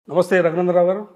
నమస్తే రఘునందరావు గారు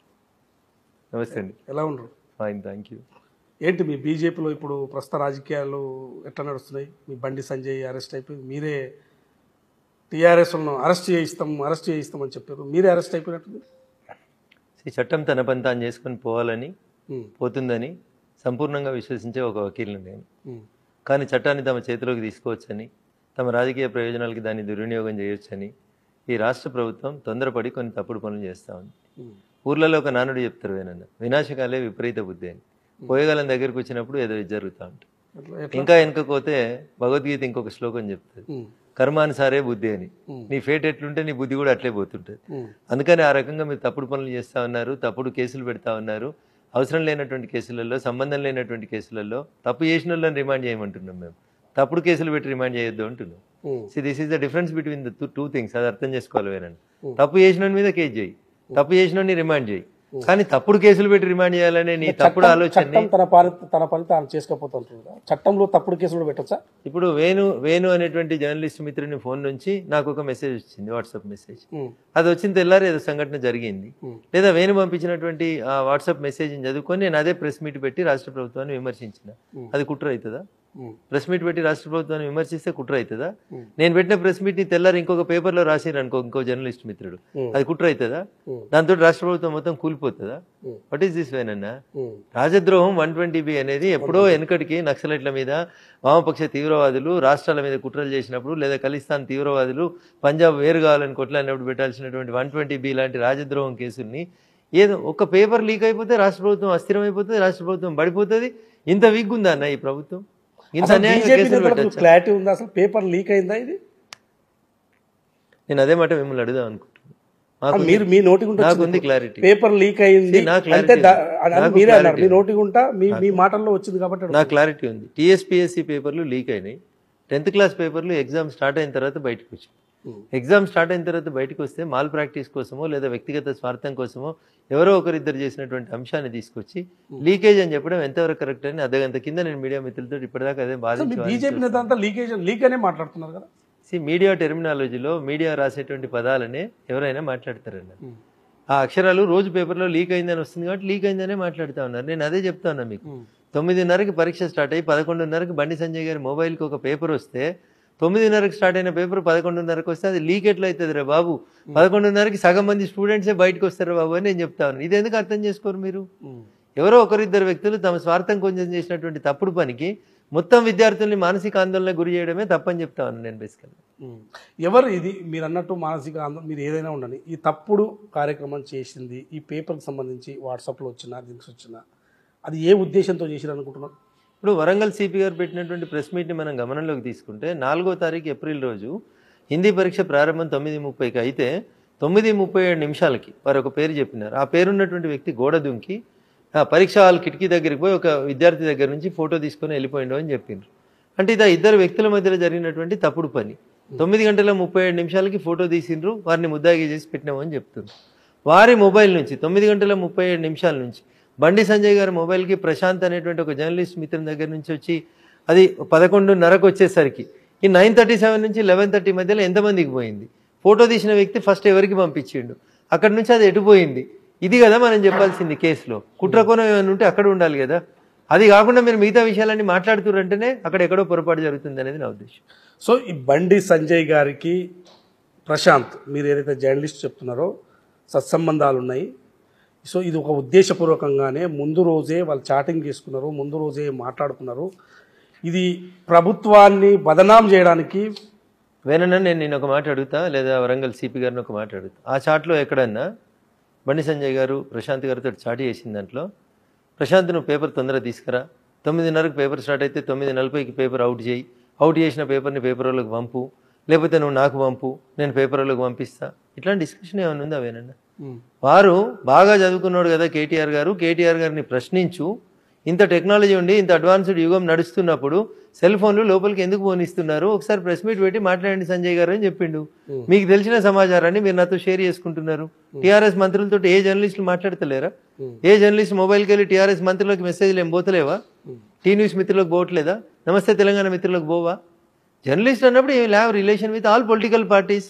నమస్తే అండి ఎలా ఉన్నారు ఫైన్ థ్యాంక్ యూ ఏంటి మీ బీజేపీలో ఇప్పుడు ప్రస్తుత రాజకీయాలు ఎట్లా నడుస్తున్నాయి మీ బండి సంజయ్ అరెస్ట్ అయిపోయి మీరే టీఆర్ఎస్లను అరెస్ట్ చేయిస్తాం అరెస్ట్ చేయిస్తామని చెప్పారు మీరే అరెస్ట్ అయిపోయినట్టుంది ఈ చట్టం తన పని తాను చేసుకొని పోవాలని ఉమ్, పోతుందని సంపూర్ణంగా విశ్వసించే ఒక వకీల్ని నేను ఉమ్, కానీ చట్టాన్ని తమ చేతిలోకి తీసుకోవచ్చని తమ రాజకీయ ప్రయోజనాలకి దాన్ని దుర్వినియోగం చేయొచ్చని ఈ రాష్ట్ర ప్రభుత్వం తొందరపడి కొన్ని తప్పుడు పనులు చేస్తూ ఉంది ఉమ్, ఊర్లలో ఒక నానుడు చెప్తారు వేనన్న వినాశకాలే విపరీత బుద్ధి అని పోయగలం దగ్గరికి వచ్చినప్పుడు ఏదో ఇది జరుగుతూ ఉంటుంది ఎట్లా ఎట్లా ఇంకా వెనకపోతే భగవద్గీత ఇంకొక శ్లోకం చెప్తుంది ఉమ్, కర్మానుసారే బుద్ధి అని ఉమ్, నీ ఫేట్ ఎట్లుంటే నీ బుద్ధి కూడా అట్లే పోతుంటుంది ఉమ్, అందుకని ఆ రకంగా మీరు తప్పుడు పనులు చేస్తూ ఉన్నారు తప్పుడు కేసులు పెడతా ఉన్నారు అవసరం లేనటువంటి కేసులలో సంబంధం లేనటువంటి కేసులలో తప్పు చేసిన వాళ్ళని రిమాండ్ చేయమంటున్నాం మేము తప్పుడు కేసులు పెట్టి రిమాండ్ చేయొద్దు అంటున్నాం um, see this is the difference between the two things అది అర్థం చేసుకోవాలి వేరండి Hmm. తప్పు చేసిన మీద కేసు చేయి తప్పు చేసిన రిమాండ్ చేయి కానీ తప్పుడు కేసులు పెట్టి రిమాండ్ చేయాలనే నీ తప్పుడు ఆలోచనని చట్టం తన పని తన పని తాను చేసుకోపోతుంటుంది కదా చట్టంలో తప్పుడు కేసులు పెట్టచ్చా ఇప్పుడు వేణు వేణు అనేటువంటి జర్నలిస్ట్ మిత్రుని ఫోన్ నుంచి నాకు ఒక మెసేజ్ వచ్చింది వాట్సాప్ మెసేజ్ అది వచ్చిన తెల్లారి ఏదో సంఘటన జరిగింది Hmm. లేదా వేణు పంపించినటువంటి ఆ వాట్సాప్ మెసేజ్ని చదువుకొని నేను అదే ప్రెస్ మీట్ పెట్టి రాష్ట్ర ప్రభుత్వాన్ని విమర్శించిన Hmm. అది కుట్ర అవుతుందా ప్రెస్ మీట్ పెట్టి రాష్ట్ర ప్రభుత్వాన్ని విమర్శిస్తే కుట్ర అవుతుందా Hmm. నేను పెట్టిన ప్రెస్ మీట్ ని తెల్లారి ఇంకొక పేపర్లో రాసిరు అనుకో ఇంకో జర్నలిస్ట్ మిత్రుడు Hmm. అది కుట్ర అవుతుందా Hmm. దాంతో రాష్ట్ర ప్రభుత్వం మొత్తం కూలిపోతుందా Hmm. వాట్ ఈస్ దిస్ వేనన్నా రాజద్రోహం వన్ ట్వంటీ బి అనేది ఎప్పుడో వెనకటికి నక్సలైట్ల మీద వామపక్ష తీవ్రవాదులు రాష్ట్రాల మీద కుట్రలు చేసినప్పుడు లేదా ఖలిస్తాన్ తీవ్రవాదులు పంజాబ్ వేరు కావాలని కొట్లాడినప్పుడు పెట్టాల్సినటువంటి వన్ ట్వంటీ బి లాంటి రాజద్రోహం కేసుల్ని ఏదో ఒక పేపర్ లీక్ అయిపోతే రాష్ట్ర ప్రభుత్వం అస్థిరమైపోతుంది రాష్ట్ర ప్రభుత్వం పడిపోతుంది ఇంత వీక్ ఉందా అన్న ఈ ప్రభుత్వం ఇంత అన్యాయంగా కేసులు పెట్టచ్చు క్లారిటీ ఉందా అసలు పేపర్ లీక్ అయిందా ఇది నేను అదే మాట మిమ్మల్ని అడుగుదాం అనుకుంటున్నాను మాకు మీరు మీ నోటి గుంట నాకు ఉంది క్లారిటీ పేపర్ లీక్ అయింది See, నా clarity అంటే దా- ఉంది. అని నాకు మీరే అన్నారు clarity మీ నోటి గుంట మీ మీ మాటల్లో వచ్చింది కాబట్టి నా క్లారిటీ ఉంది టీఎస్పీఎస్సీ పేపర్లు లీక్ అయినాయి టెన్త్ క్లాస్ పేపర్లు ఎగ్జామ్ స్టార్ట్ అయిన తర్వాత బయటకు వచ్చాయి Hmm. ఎగ్జామ్ స్టార్ట్ అయిన తర్వాత బయటకు వస్తే మాల్ ప్రాక్టీస్ కోసమో లేదా వ్యక్తిగత స్వార్థం కోసమో ఎవరో ఒకరిద్దరు చేసినటువంటి అంశాన్ని తీసుకొచ్చి లీకేజ్ అని చెప్పడం ఎంతవరకు కరెక్ట్ అని అర్ధగంట కింద నేను మీడియా మిత్రులతో ఇప్పటిదాకా అదే మీ బాధించి బీజేపీ నేత అంతా లీకేజ్ లీక్ అనే మాట్లాడుతున్నారు కదా See, మీడియా టెర్మినాలజీలో మీడియా రాసేటువంటి పదాలనే ఎవరైనా మాట్లాడతారండి Hmm. ఆ అక్షరాలు రోజు పేపర్లో లీక్ అయిందని వస్తుంది కాబట్టి లీక్ అయిందనే మాట్లాడుతా ఉన్నారు నేను అదే చెప్తా ఉన్నా మీకు Hmm. తొమ్మిదిన్నరకి పరీక్ష స్టార్ట్ అయ్యి పదకొండున్నరకి బండి సంజయ్ గారి మొబైల్కి ఒక పేపర్ వస్తే తొమ్మిదిన్నరకి స్టార్ట్ అయిన పేపర్ పదకొండున్నరకి వస్తే అది లీక్ ఎట్లా అవుతుంది రే బాబు పదకొండున్నరకి సగం మంది స్టూడెంట్సే బయటకు వస్తారు బాబు అని నేను చెప్తా ఉన్నాను ఇది ఎందుకు అర్థం చేసుకోరు మీరు Hmm. ఎవరో ఒకరిద్దరు వ్యక్తులు తమ స్వార్థం కొంచెం చేసినటువంటి తప్పుడు పనికి మొత్తం విద్యార్థుల్ని మానసిక ఆందోళన గురి చేయడమే తప్పని చెప్తా ఉన్నాను నేను బేసికల్ ఉమ్. ఎవరు ఇది మీరు అన్నట్టు మానసిక ఆందోళన మీరు ఏదైనా ఉండని ఈ తప్పుడు కార్యక్రమం చేసింది ఈ పేపర్కి సంబంధించి వాట్సాప్లో వచ్చిన లింక్స్ వచ్చిన అది ఏ ఉద్దేశంతో చేసిరు అనుకుంటున్నారు ఇప్పుడు వరంగల్ సిపి గారు పెట్టినటువంటి ప్రెస్ మీట్ని మనం గమనంలోకి తీసుకుంటే నాలుగో తారీఖు ఏప్రిల్ రోజు హిందీ పరీక్ష ప్రారంభం తొమ్మిది ముప్పైకి అయితే తొమ్మిది ముప్పై ఏడు నిమిషాలకి వారు ఒక పేరు చెప్పినారు ఆ పేరున్నటువంటి వ్యక్తి గోడ దుంకి ఆ పరీక్ష హాల్ కిటికీ దగ్గరికి పోయి ఒక విద్యార్థి దగ్గర నుంచి ఫోటో తీసుకొని వెళ్ళిపోయిండు అని చెప్పిండ్రు అంటే ఇది ఆ ఇద్దరు వ్యక్తుల మధ్యలో జరిగినటువంటి తప్పుడు పని తొమ్మిది గంటల ముప్పై ఏడు నిమిషాలకి ఫోటో తీసిండ్రు వారిని ముద్దాగి చేసి పెట్టినామని చెప్తున్నారు వారి మొబైల్ నుంచి తొమ్మిది గంటల ముప్పై ఏడు నిమిషాల నుంచి బండి సంజయ్ గారి మొబైల్కి ప్రశాంత్ అనేటువంటి ఒక జర్నలిస్ట్ మిత్రుని దగ్గర నుంచి వచ్చి అది పదకొండున్నరకు వచ్చేసరికి ఈ నైన్ థర్టీ సెవెన్ నుంచి లెవెన్ థర్టీ మధ్యలో ఎంతమందికి పోయింది ఫోటో తీసిన వ్యక్తి ఫస్ట్ ఎవరికి పంపించిండు అక్కడ నుంచి అది ఎటుపోయింది ఇది కదా మనం చెప్పాల్సింది కేసులో కుట్రకోణం ఏమైనా ఉంటే అక్కడ ఉండాలి కదా అది కాకుండా మీరు మిగతా విషయాలన్నీ మాట్లాడుతురంటేనే అక్కడ ఎక్కడో పొరపాటు జరుగుతుంది అనేది నా ఉద్దేశం సో ఈ బండి సంజయ్ గారికి ప్రశాంత్ మీరు ఏదైతే జర్నలిస్ట్ చెప్తున్నారో సత్సంబంధాలు ఉన్నాయి సో ఇది ఒక ఉద్దేశపూర్వకంగానే ముందు రోజే వాళ్ళు చాటింగ్ చేసుకున్నారు ముందు రోజే మాట్లాడుకున్నారు ఇది ప్రభుత్వాన్ని బదనాం చేయడానికి వేనన్నా నేను నేను ఒక మాట అడుగుతా లేదా వరంగల్ సిపి గారిని ఒక మాట అడుగుతా ఆ చాట్లో ఎక్కడన్నా బండి సంజయ్ గారు ప్రశాంత్ గారితో చాట్ చేసిన దాంట్లో ప్రశాంత్ నువ్వు పేపర్ తొందరగా తీసుకురా తొమ్మిదిన్నరకు పేపర్ స్టార్ట్ అయితే తొమ్మిది నలభైకి పేపర్ అవుట్ చేయి అవుట్ చేసిన పేపర్ని పేపర్ వాళ్ళకి పంపు లేకపోతే నువ్వు నాకు పంపు నేను పేపర్ వాళ్ళకి పంపిస్తా ఇట్లాంటి డిస్కషన్ ఏమైనా ఉందా వేనన్నా వారు బాగా చదువుకున్నాడు కదా కేటీఆర్ గారు కేటీఆర్ గారిని ప్రశ్నించు ఇంత టెక్నాలజీ ఉండి ఇంత అడ్వాన్స్డ్ యుగం నడుస్తున్నప్పుడు సెల్ ఫోన్లు లోపలికి ఎందుకు పోనిస్తున్నారు ఒకసారి ప్రెస్ మీట్ పెట్టి మాట్లాడండి సంజయ్ గారు అని చెప్పిండు మీకు తెలిసిన సమాచారాన్ని మీరు నాతో షేర్ చేసుకుంటున్నారు టీఆర్ఎస్ మంత్రులతో ఏ జర్నలిస్టులు మాట్లాడతలేరా ఏ జర్నలిస్ట్ మొబైల్కి వెళ్ళి టీఆర్ఎస్ మంత్రులకు మెసేజ్లు ఏం పోతలేవా టీ న్యూస్ మిత్రులకు పోవట్లేదా నమస్తే తెలంగాణ మిత్రులకు పోవా జర్నలిస్ట్ అన్నప్పుడు you have relation with all political parties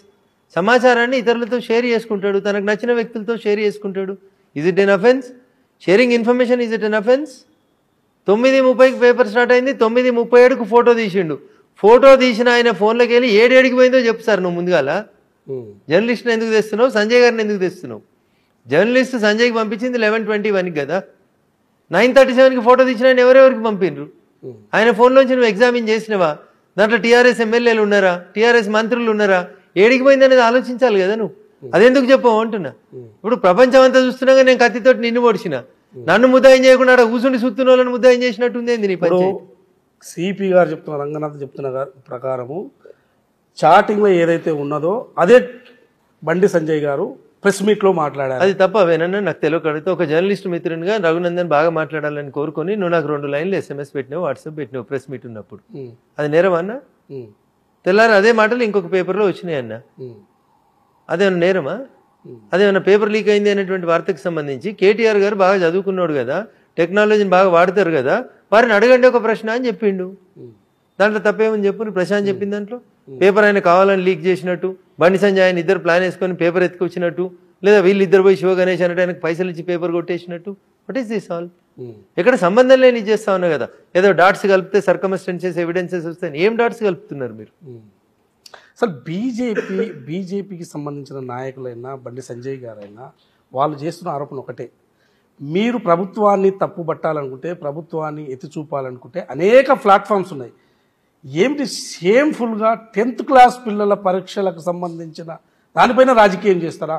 సమాచారాన్ని ఇతరులతో షేర్ చేసుకుంటాడు తనకు నచ్చిన వ్యక్తులతో షేర్ చేసుకుంటాడు is it an offence sharing information is it an offence తొమ్మిది ముప్పైకి పేపర్ స్టార్ట్ అయింది తొమ్మిది ముప్పై ఏడుకు ఫోటో తీసిండు ఫోటో తీసిన ఆయన ఫోన్లోకి వెళ్ళి ఏడేడికి పోయిందో చెప్పు సార్ నువ్వు ముందుగాల ఉమ్. జర్నలిస్ట్ని ఎందుకు తెస్తున్నావు సంజయ్ గారిని ఎందుకు తెస్తున్నావు జర్నలిస్ట్ సంజయ్కి పంపించింది లెవెన్ ట్వంటీ వన్కి కదా నైన్ థర్టీ సెవెన్కి ఫోటో తీసిన ఆయన ఎవరెవరికి పంపిండ్రు ఉమ్. ఆయన ఫోన్లోంచి నువ్వు ఎగ్జామిన్ చేసినవా దాంట్లో టీఆర్ఎస్ ఎమ్మెల్యేలు ఉన్నారా టీఆర్ఎస్ మంత్రులు ఉన్నారా ఏడికి పోయింది అనేది ఆలోచించాలి కదా నువ్వు అదెందుకు చెప్పావు అంటున్నా ఇప్పుడు ప్రపంచం అంతా చూస్తున్నాగా నేను కత్తితోటి నిన్ను పొడిచిన నన్ను ముద్దాయం చేయకుండా ఆడ కూర్చుండి సుత్తున్న వాళ్ళని ముద్దాయం చేసినట్టుంది ఏంది నీ ఇప్పుడు పంచాయతీ సిపి గారు చెప్తున్న రంగనాథ్ చెప్తున్న గారు ప్రకారము చాటింగ్లో ఏదైతే ఉన్నదో అదే బండి సంజయ్ గారు ప్రెస్ మీట్లో మాట్లాడారు అది తప్ప వేనన్నా నాకు తెలియక అడిగితే ఒక జర్నలిస్ట్ మిత్రునిగా రఘునందన్ బాగా మాట్లాడాలని కోరుకొని నువ్వు నాకు రెండు లైన్లు ఎస్ఎంఎస్ పెట్టినావు వాట్సాప్ పెట్టినావు ప్రెస్ మీట్ ఉన్నప్పుడు ఉమ్. అది నేరమా అన్న ఉమ్. తెల్లారి అదే మాటలు ఇంకొక పేపర్లో వచ్చినాయి అన్న ఉమ్. అదేమన్నా నేరమా అదేమన్నా పేపర్ లీక్ అయింది అనేటువంటి వార్తకు సంబంధించి కేటీఆర్ గారు బాగా చదువుకున్నాడు కదా టెక్నాలజీని బాగా వాడతారు కదా వారిని అడగండి ఒక ప్రశ్న అని చెప్పిండు ఉమ్. దాంట్లో తప్పేమని చెప్పు ప్రశాంత్ చెప్పిన దాంట్లో పేపర్ ఆయన కావాలని లీక్ చేసినట్టు బండి సంజయ్ ఆయన ఇద్దరు ప్లాన్ వేసుకొని పేపర్ ఎత్తుకొచ్చినట్టు లేదా వీళ్ళు ఇద్దరు పోయి శివ గణేష్ అన్నట్టు ఆయనకు పైసలు ఇచ్చి పేపర్ కొట్టేసినట్టు what is this all um. ఎక్కడ సంబంధం లేని ఇది చేస్తా ఉన్నా కదా ఏదో డాట్స్ కలిపితే సర్కమస్టెన్సెస్ ఎవిడెన్సెస్ వస్తాయి ఏం డాట్స్ కలుపుతున్నారు మీరు ఉమ్. అసలు బీజేపీ బీజేపీకి సంబంధించిన నాయకులైనా బండి సంజయ్ గారైనా వాళ్ళు చేస్తున్న ఆరోపణ ఒకటే మీరు ప్రభుత్వాన్ని తప్పుబట్టాలనుకుంటే ప్రభుత్వాన్ని ఎత్తి చూపాలనుకుంటే అనేక ప్లాట్ఫామ్స్ ఉన్నాయి ఏమిటి షేమ్ఫుల్గా టెన్త్ క్లాస్ పిల్లల పరీక్షలకు సంబంధించిన దానిపైన రాజకీయం చేస్తారా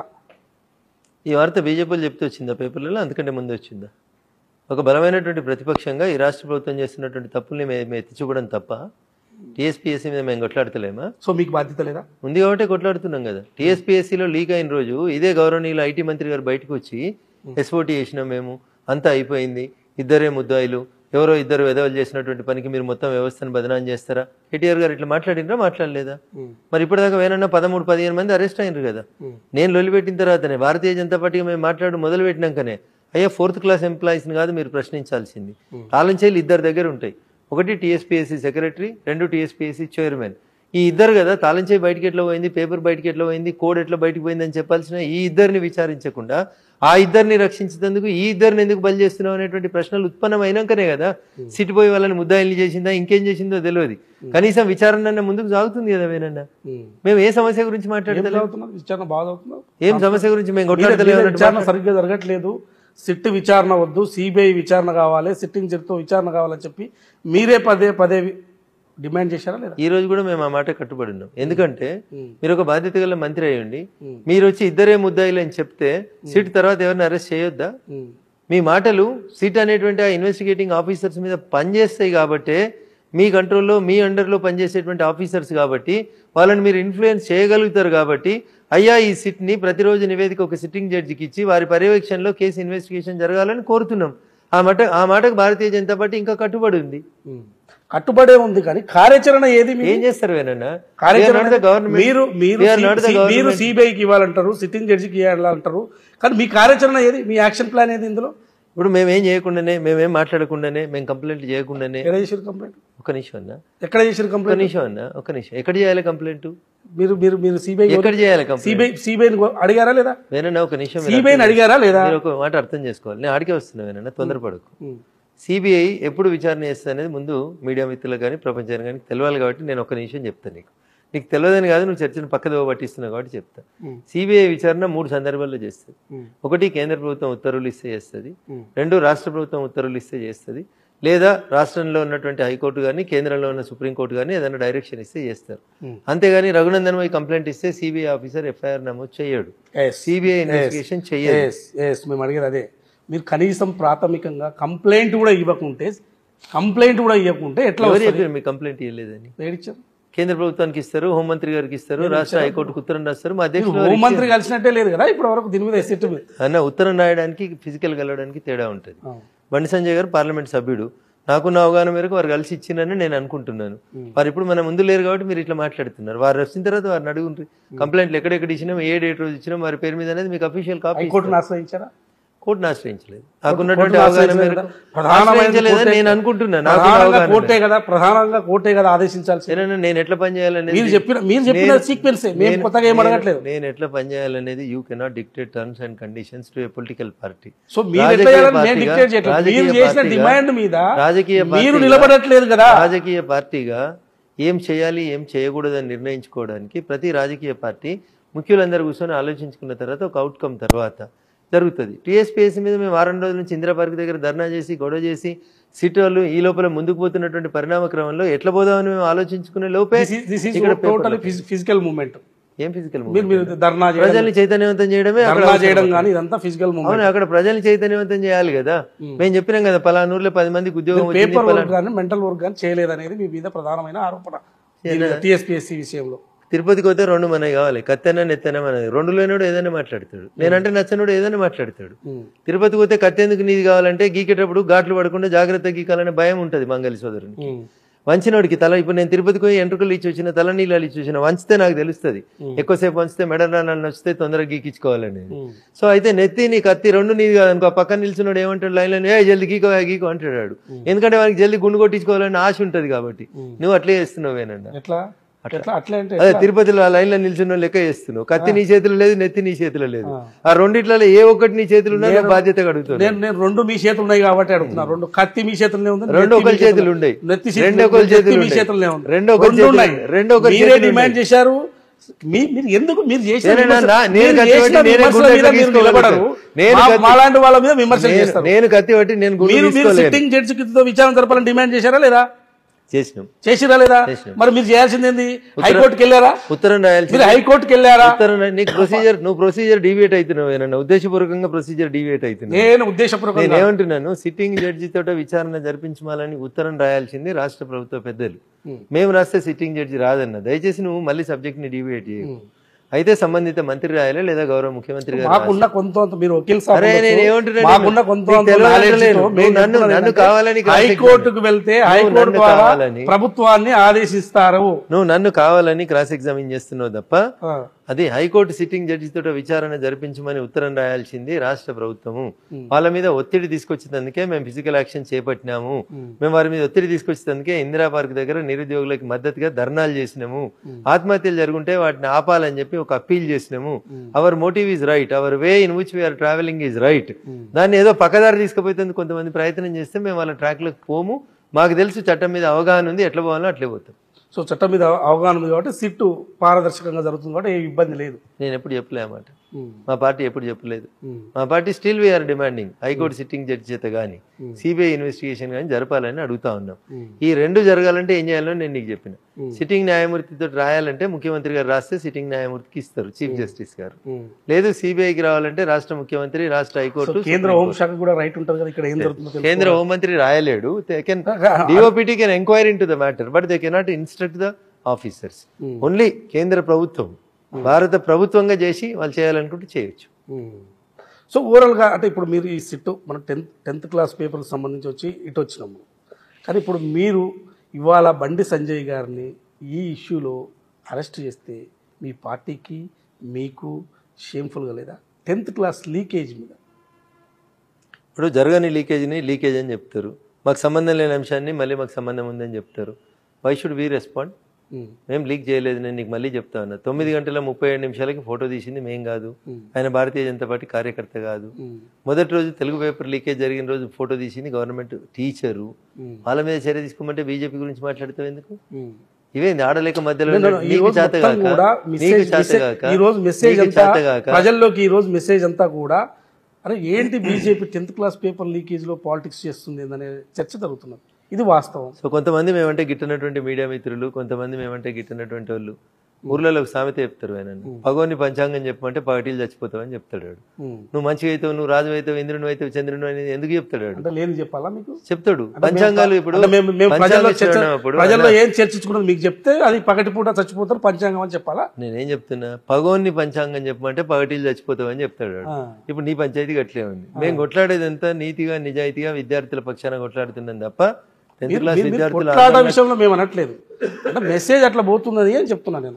ఈ వార్త బీజేపీలు చెప్తే వచ్చిందా పేపర్లలో అందుకంటే ముందు వచ్చిందా ఒక బలమైనటువంటి ప్రతిపక్షంగా ఈ రాష్ట్ర ప్రభుత్వం చేస్తున్నటువంటి తప్పుల్ని మేము ఎత్తి చూపడం తప్ప టీఎస్పీఎస్సీ మీద మేము కొట్లాడతలేమా సో మీకు బాధ్యత లేదా ఉంది కాబట్టి కొట్లాడుతున్నాం కదా టీఎస్పీఎస్సీలో లీక్ అయిన రోజు ఇదే గౌరవనీయులు ఐటీ మంత్రి గారు బయటకు వచ్చి ఎస్ఓటీ చేసినాం మేము అంతా అయిపోయింది ఇద్దరే ముద్దాయిలు ఎవరో ఇద్దరు వెదవలు చేసినటువంటి పనికి మీరు మొత్తం వ్యవస్థను బదనాం చేస్తారా కేటీఆర్ గారు ఇట్లా మాట్లాడినరా మాట్లాడలేదా ఉమ్. మరి ఇప్పటిదాకా వేనన్నా పదమూడు పదిహేను మంది అరెస్ట్ అయినారు కదా ఉమ్. నేను లొలిపెట్టిన తర్వాతనే భారతీయ జనతా పార్టీగా మేము మాట్లాడు మొదలు పెట్టినాకనే అయ్యా ఫోర్త్ క్లాస్ ఎంప్లాయీస్ని కాదు మీరు ప్రశ్నించాల్సింది తాళంచేలు ఇద్దరు దగ్గర ఉంటాయి ఒకటి టీఎస్పీఎస్సీ సెక్రటరీ రెండు టీఎస్పీఎస్సీ చైర్మన్ ఈ ఇద్దరు కదా తాళంచేయి బయటికి ఎట్లా పోయింది పేపర్ బయటికి ఎట్లా పోయింది కోడ్ ఎట్లా బయటికి పోయింది అని చెప్పాల్సిన ఈ ఇద్దరిని విచారించకుండా ఆ ఇద్దరిని రక్షించేందుకు ఈ ఇద్దరిని ఎందుకు బలి చేస్తున్నావు అనేటువంటి ప్రశ్నలు ఉత్పన్నమైనాకనే కదా సిట్టిపోయి వాళ్ళని ముద్దాయిల్ని చేసిందా ఇంకేం చేసిందో తెలియదు కనీసం విచారణ అన్న ముందుకు సాగుతుంది కదా వేనన్నా ఉమ్. మేము ఏ సమస్య గురించి ఏం మాట్లాడతలేము చదువుతున్నారు విచారణ బాగా చదువుతున్నారు ఏం సమస్య గురించి మేము మీరే- కొట్లాడతలేము మీరే అన్నట్టు విచారణ సరిగ్గా జరగట్లేదు సిట్ విచారణ వద్దు సిబిఐ విచారణ కావాలి సిట్టింగ్ జడ్జితో విచారణ కావాలని చెప్పి మీరే పదే పదే డిమాండ్ చేశారా లేదా ఈ రోజు కూడా మేము ఆ మాట కట్టుబడి ఉన్నాం ఎందుకంటే ఉమ్. మీరు ఒక బాధ్యత గల మంత్రి అయ్యండి ఉమ్. మీరు వచ్చి ఇద్దరే ముద్దాయిలు అని చెప్తే సీట్ తర్వాత ఎవరిని అరెస్ట్ చేయొద్దా ఉమ్. మీ మాటలు సీట్ అనేటువంటి ఆ ఇన్వెస్టిగేటింగ్ ఆఫీసర్స్ మీద పనిచేస్తాయి కాబట్టే మీ కంట్రోల్లో మీ అండర్లో పనిచేసేటువంటి ఆఫీసర్స్ కాబట్టి వాళ్ళని మీరు ఇన్ఫ్లుయెన్స్ చేయగలుగుతారు కాబట్టి అయ్యా ఈ సిట్ని ప్రతిరోజు నివేదిక ఒక సిట్టింగ్ జడ్జికి ఇచ్చి వారి పర్యవేక్షణలో కేసు ఇన్వెస్టిగేషన్ జరగాలని కోరుతున్నాం ఆ మాట ఆ మాటకు భారతీయ జనతా పార్టీ ఇంకా కట్టుబడి ఉంది ఉమ్. కట్టుబడే ఉంది కానీ కార్యాచరణ ఏది మీది? ఏం చేస్తారు వేనన్నా కార్యాచరణ గవర్నమెంట్ మీరు మీరు We are not the సి- మీరు government. సిబిఐకి ఇవ్వాలంటారు సిట్టింగ్ జడ్జికి ఇవ్వాలంటారు కానీ మీ కార్యాచరణ ఏది మీ యాక్షన్ ప్లాన్ ఏది ఇందులో ఇప్పుడు మేమేం చేయకుండానే మేమేం మాట్లాడకుండానే మేము కంప్లైంట్ చేయకుండానే ఎక్కడ చేసారు కంప్లైంట్ ఒక నిమిషం అన్న ఎక్కడ చేసారు ఒక కంప్లైంట్ నిమిషం అన్న ఒక నిమిషం ఎక్కడ చేయాలి కంప్లైంట్ మీరు మీరు మీరు సిబిఐ ఎక్కడ చేయాలి కంప్లైంట్ సిబిఐ సిబిఐని అడిగారా లేదా వేనన్నా ఒక నిమిషం మీరు సిబిఐని అడిగారా లేదా మీరు ఒక మాట అర్థం చేసుకోవాలి నేను ఆడికే వస్తున్నా వేనన్నా తొందరపడకు ఉమ్. సిబిఐ ఎప్పుడు విచారణ చేస్తుంది అనేది ముందు మీడియా మిత్రులకు కానీ ప్రపంచానికి కానీ తెలియాలి కాబట్టి నేను ఒక నిమిషం చెప్తాను నీకు నీకు తెలియదని కాదు నువ్వు చర్చను పక్కదో పట్టిస్తున్నావు కాబట్టి చెప్తా ఉమ్. సిబిఐ విచారణ మూడు సందర్భాల్లో చేస్తుంది ఉమ్. ఒకటి కేంద్ర ప్రభుత్వం ఉత్తర్వులు ఇస్తే చేస్తుంది ఉమ్. రెండు రాష్ట్ర ప్రభుత్వం ఉత్తర్వులు ఇస్తే చేస్తుంది లేదా రాష్ట్రంలో ఉన్నటువంటి హైకోర్టు కానీ కేంద్రంలో ఉన్న సుప్రీంకోర్టు కానీ ఏదైనా డైరెక్షన్ ఇస్తే చేస్తారు Hmm. అంతేగాని రఘునందన్ పై కంప్లైంట్ ఇస్తే సిబిఐ ఆఫీసర్ ఎఫ్ఐఆర్ నమోదు చేయడు Yes. సిబిఐ ఇన్వెస్టిగేషన్ చెయ్యదు ఎస్ ఎస్ మేము అడిగేది అదే మీరు కనీసం ప్రాథమికంగా కంప్లైంట్ కూడా ఇవ్వకుంటే కంప్లైంట్ కూడా ఇవ్వకుంటే ఎట్లా ఎవరు వస్తుంది చెప్పారు మీ కంప్లైంట్ ఇవ్వలేదని ఏడిచ్చారు కేంద్ర ప్రభుత్వానికి ఇస్తారు హోంమంత్రి గారికి ఇస్తారు రాష్ట్ర హైకోర్టుకు ఉత్తరం రాస్తారు మా మీరు అధ్యక్షులు హోంమంత్రి కలిసినట్టే లేదు కదా ఇప్పటి వరకు దీని మీద ఎస్ఎట్ మీద అన్న ఉత్తరం రాయడానికి ఫిజికల్ వెళ్ళడానికి తేడా ఉంటుంది ఆ. బండి సంజయ్ గారు పార్లమెంట్ సభ్యుడు నాకున్న అవగాహన మేరకు వారు కలిసి ఇచ్చిందని నేను అనుకుంటున్నాను వారు ఇప్పుడు మన ముందు లేరు కాబట్టి మీరు ఇట్లా మాట్లాడుతున్నారు వారు వచ్చిన తర్వాత వారిని అడుగుండ్రి కంప్లైంట్లు ఎక్కడెక్కడ ఇచ్చినాం ఏ డేట్ రోజు ఇచ్చినాం వారి పేరు మీద అనేది మీకు అఫీషియల్ కాపీ హైకోర్టును ఆశ్రయించారా కోర్టును ఆశ్రయించలేదు నాకున్నటువంటి కోర్టును అవగాహన ఆశ్రయించలేదు మేరకు కదా? ప్రధానమైన ఆశ్రయించలేదని కోర్టే- నేను అనుకుంటున్నా నాకు ప్రధానంగా అవగాహన కోర్టే కదా ప్రధానంగా కోర్టే కదా ఆదేశించాల్సి సరేనా నేను ఎట్లా పని చేయాలనేది మీరు చెప్పిన మీరు చెప్పిన నేను- సీక్వెన్స్ మేము నేను- కొత్తగా ఏం నేను- అడగట్లేదు నేను ఎట్లా పని చేయాలనేది you cannot dictate terms and conditions to a political party so మీరు ఎట్లా రాజకీయ చేయాలని నేను పార్టీగా- డిక్టేట్ చేయట్లేదు రాజకీయ మీరు చేసిన పార్టీగా- డిమాండ్ మీద రాజకీయ మీరు పార్టీగా- నిలబడట్లేదు కదా రాజకీయ పార్టీగా ఏం చేయాలి ఏం చేయకూడదని నిర్ణయించుకోవడానికి ప్రతి రాజకీయ పార్టీ ముఖ్యులందరూ కూర్చొని ఆలోచించుకున్న తర్వాత ఒక అవుట్కమ్ తర్వాత జరుగుతుంది టీఎస్పీఎస్సీ మీద మేము వారం రోజుల నుంచి ఇందిరా పార్క్ దగ్గర ధర్నా చేసి గొడవ చేసి సిటీ వాళ్ళు ఈ లోపల ముందుకు పోతున్నటువంటి పరిణామ క్రమంలో ఎట్లా పోదామని మేము ఆలోచించుకునే లోపే దిస్ ఈస్ ఇక్కడ టోటల్ ఫిజికల్ మూమెంట్ ఏం ఫిజికల్ మీరు మీరు ధర్నా చేయడం ప్రజల్ని చైతన్యవంతం చేయడమే అక్కడ ధర్నా అవసరం. చేయడం కానీ ఇదంతా ఫిజికల్ మూమెంట్ అవును అక్కడ ప్రజల్ని చైతన్యవంతం చేయాలి కదా మేము చెప్పినాం కదా పలానూరులో పది మందికి ఉద్యోగం వచ్చింది పేపర్ వర్క్ కానీ మెంటల్ వర్క్ కానీ చేయలేదనేది మీ మీద ప్రధానమైన ఆరోపణ టీఎస్పీఎస్సీ విషయంలో తిరుపతికి పోతే రెండు మనకి కావాలి కత్తెన నెత్తెన మనది రెండు లేనోడు ఏదైనా మాట్లాడతాడు నేనంటే నచ్చనోడు ఏదైనా మాట్లాడతాడు తిరుపతికి పోతే కత్తెందుకు నీది కావాలంటే గీకేటప్పుడు ఘాట్లు పడకుండా జాగ్రత్త గీకాలనే భయం ఉంటుంది మంగళి సోదరునికి వంచినోడికి తల ఇప్పుడు నేను తిరుపతికి పోయి ఎంట్రుకలు ఇచ్చి వచ్చిన తల నీళ్ళు ఇచ్చి వచ్చిన వంచితే నాకు తెలుస్తుంది ఎక్కువసేపు వంచితే మెడలు నచ్చితే తొందరగా గీకించుకోవాలనేది సో అయితే నెత్తి నీ కత్తి రెండు నీది కాదనుకో ఆ పక్కన నిల్చున్నాడు ఏమంటాడు లైన్లో ఏ జల్ది గీకో గీకో అంటాడు ఎందుకంటే వానికి జల్ది గుండు కొట్టించుకోవాలని ఆశ ఉంటది కాబట్టి నువ్వు అట్లే చేస్తున్నావేనన్నా ఎట్లా ఎట్లా అట్లా అంటే అదే తిరుపతిలో ఆ లైన్లో నిల్చున్న లెక్క చేస్తున్నావు కత్తి నీ చేతిలో లేదు నెత్తి నీ చేతిలో లేదు ఆ రెండిట్లలో ఏ ఒక్కటి నీ చేతిలో ఉన్నా నువ్వు బాధ్యతగా అడుగుతున్నావు నేను నేను రెండు మీ చేతులు ఉన్నాయి కాబట్టి అడుగుతున్నా రెండు కత్తి మీ చేతుల్లోనే ఉంది రెండు నెత్తి మీ ఒకరి చేతులు ఉండయి. నెత్తి రెండు చేతులు- ఒకరి చేతులు నెత్తి మీ ఉండయి. చేతుల్లోనే ఉంది రెండు ఒకరి రెండు చేతులు ఉన్నాయి. ఉండయి. రెండు ఒకరి మీరే చేతులు డిమాండ్ చేశారు మీ- మీరు ఎందుకు మీరు చేసిన నేనే విమర్శ- నా- నేను మీరు కత్తి చేసిన పట్టి నేనే విమర్శల గుండె మీద మీరు గీసుకోగలుగుతాను. నిలబడరు నేను మా- కత్తి- మాలాంటి వాళ్ళ మీద విమర్శలు నేను- చేస్తారు నేను కత్తి పట్టి నేను గుండు మీరు మీరు తీసుకోలేను సిట్టింగ్ జడ్జితో విచారణ జరపాలని డిమాండ్ చేశారా లేదా చేసినాం చేసిరా లేదా మరి మీరు చేయాల్సింది ఏంది హైకోర్టుకి వెళ్ళారా ఉత్తరం రాయాల్సి మీరు హైకోర్టుకి వెళ్ళారా ఉత్తరం రా- నీకు ప్రొసీజర్ నువ్వు ప్రొసీజర్ డివియేట్ అవుతున్నావు ఏనన్నా ఉద్దేశపూర్వకంగా ప్రొసీజర్ డివియేట్ అవుతున్నావు నేను ఉద్దేశపూర్వకంగా నేను ఏమంటున్నాను సిట్టింగ్ జడ్జి తోట విచారణ జరిపించమాలని ఉత్తరం రాయాల్సింది రాష్ట్ర ప్రభుత్వ పెద్దలు మేము రాస్తే సిట్టింగ్ జడ్జి రాదన్న దయచేసి నువ్వు మళ్ళీ సబ్జెక్ట్ ని డివియేట్ చేయవు అయితే సంబంధిత మంత్రి రాయాలి లేదా గౌరవ ముఖ్యమంత్రి గారు మాకున్న కొంత మీరు వకీల్ సాబ్ అరే, ఉండొచ్చు. నేను ఏమంటున్నాను? మాకున్న కొంత నీకు తెలియదు knowledge అంటలేను. తో నువ్వు మేము నన్ను- చెప్తున్నది నన్ను ఏంటంటే, కావాలని cross హైకోర్టుకు వెళ్తే హైకోర్టు నన్ను ద్వారా కావాలని. ప్రభుత్వాన్ని ఆదేశిస్తారు నువ్వు నన్ను కావాలని క్రాస్ ఎగ్జామిన్ చేస్తున్నావు తప్ప ఆ, అది హైకోర్టు సిట్టింగ్ జడ్జి తోట విచారణ జరిపించమని ఉత్తరం రాయాల్సింది రాష్ట్ర ప్రభుత్వము వాళ్ళ మీద ఒత్తిడి తీసుకొచ్చేందుకే మేము ఫిజికల్ యాక్షన్ చేపట్టినాము మేము వారి మీద ఒత్తిడి తీసుకొచ్చేందుకే ఇందిరా పార్క్ దగ్గర నిరుద్యోగులకు మద్దతుగా ధర్నాలు చేసినాము ఆత్మహత్యలు జరుగుంటే వాటిని ఆపాలని చెప్పి ఒక అప్పీల్ చేసినాము our motive is right our way in which we are travelling is right దాన్ని ఏదో పక్కదారి తీసుకుపోతుంది కొంతమంది ప్రయత్నం చేస్తే మేము వాళ్ళ ట్రాక్లకు పోము మాకు తెలుసు చట్టం మీద అవగాహన ఉంది ఎట్లా పోవాలో అట్లే పోతాం సో చట్టం మీద అవగాహన ఉంది కాబట్టి సిట్టు పారదర్శకంగా జరుగుతుంది కాబట్టి ఏ ఇబ్బంది లేదు నేను ఎప్పుడు చెప్పలే అన్నమాట ఉమ్, మా పార్టీ ఎప్పుడు చెప్పలేదు ఉమ్, మా party still we are demanding high court sitting judge చేత కానీ సిబిఐ ఇన్వెస్టిగేషన్ కానీ జరపాలని అడుగుతా ఉన్నాం ఉమ్, ఈ రెండు జరగాలంటే ఏం చేయాలో నేను నీకు చెప్పిన Hmm. సిట్టింగ్ న్యాయమూర్తితో రాయాలంటే ముఖ్యమంత్రి గారు రాస్తే సిట్టింగ్ న్యాయమూర్తికి ఇస్తారు చీఫ్ జస్టిస్ గారు ఉమ్. లేదు సిబిఐకి రావాలంటే రాష్ట్ర ముఖ్యమంత్రి రాష్ట్ర సో హైకోర్టు కేంద్ర హోంశాఖ కూడా రైట్ ఉంటుంది కదా ఇక్కడ ఏం జరుగుతుందో తెలుసు. కేంద్ర హోంమంత్రి రాయలేడు DOPT can enquiry into the matter but they cannot instruct the officers Hmm. Only కేంద్ర ప్రభుత్వం భారత ప్రభుత్వంగా చేసి వాళ్ళు చేయాలనుకుంటే చేయొచ్చు ఉమ్. సో ఓవరాల్గా అంటే ఇప్పుడు మీరు ఈ సిట్ మన టెన్త్ టెన్త్ క్లాస్ పేపర్కి సంబంధించి వచ్చి ఇటు వచ్చినాము కానీ ఇప్పుడు మీరు ఇవాళ బండి సంజయ్ గారిని ఈ ఇష్యూలో అరెస్ట్ చేస్తే మీ పార్టీకి మీకు షేమ్ఫుల్గా లేదా టెన్త్ క్లాస్ లీకేజ్ మీద ఇప్పుడు జరగని లీకేజ్ని లీకేజ్ అని చెప్తారు మాకు సంబంధం లేని అంశాన్ని మళ్ళీ మాకు సంబంధం ఉందని చెప్తారు why should we respond um, మేము లీక్ చేయలేదు నేను నీకు మళ్ళీ చెప్తా ఉన్నా తొమ్మిది గంటల ముప్పై ఏడు నిమిషాలకి ఫోటో తీసింది మేం కాదు ఉమ్, ఆయన భారతీయ జనతా పార్టీ కార్యకర్త కాదు ఉమ్, మొదటి రోజు తెలుగు పేపర్ లీకేజ్ జరిగిన రోజు ఫోటో తీసింది గవర్నమెంట్ టీచరు ఉమ్, వాళ్ళ మీద చర్య తీసుకోమంటే బీజేపీ గురించి మాట్లాడతావు ఎందుకు ఉమ్. ఇవేంది ఆడలేక మధ్యలో No, no, no. ఈ నీకు రోజు మొత్తం చేతగాక కూడా నీకు మెసేజ్ చేతగాక ఈ రోజు మెసేజ్ నీకు అంతా చేతగాక ప్రజల్లోకి ఈ రోజు మెసేజ్ అంతా కూడా అరే ఏంటి BJP tenth class paper leakage లో పాలిటిక్స్ చేస్తుంది అనే చర్చ జరుగుతున్నది ఇది వాస్తవం సో కొంతమంది మేమంటే గిట్టనటువంటి మీడియా మిత్రులు కొంతమంది మేమంటే గిట్టనటువంటి వాళ్ళు ఊర్లలో ఒక సామెత చెప్తారు ఆయన పగోని పంచాంగం చెప్పమంటే పగటీలు చచ్చిపోతావని చెప్తాడు వాడు. ఉమ్. నువ్వు మంచిగా అవుతావు నువ్వు రాజు అవుతావు ఇంద్రుడు అవుతావు చంద్రుడు అనేది ఎందుకు చెప్తాడు వాడు? అంటే లేని చెప్పాలా మీకు చెప్తాడు పంచాంగాలు ఇప్పుడు అంటే మేము మేము ప్రజల్లో పంచాంగ చర్చ శ్రవణం అప్పుడు ప్రజల్లో ఏం చర్చించుకున్నది మీకు చెప్తే అది పగటిపూట చచ్చిపోతారు పంచాంగం అని చెప్పాలా నేనేం చెప్తున్నా పగోని పంచాంగం చెప్పమంటే పగటీలు చచ్చిపోతావు అని చెప్తాడు వాడు. ఆ. ఇప్పుడు నీ పంచాయతీ అట్లే ఉంది మేము కొట్లాడేది ఎంత నీతిగా నిజాయితీగా విద్యార్థుల పక్షాన కొట్లాడుతున్నాం తప్ప టెన్త్ క్లాస్ మీరు- మీరు విద్యార్థుల కొట్లాట విషయంలో మేము అనట్లేదు అంటే మెసేజ్ అట్లా పోతున్నది అని చెప్తున్నా నేను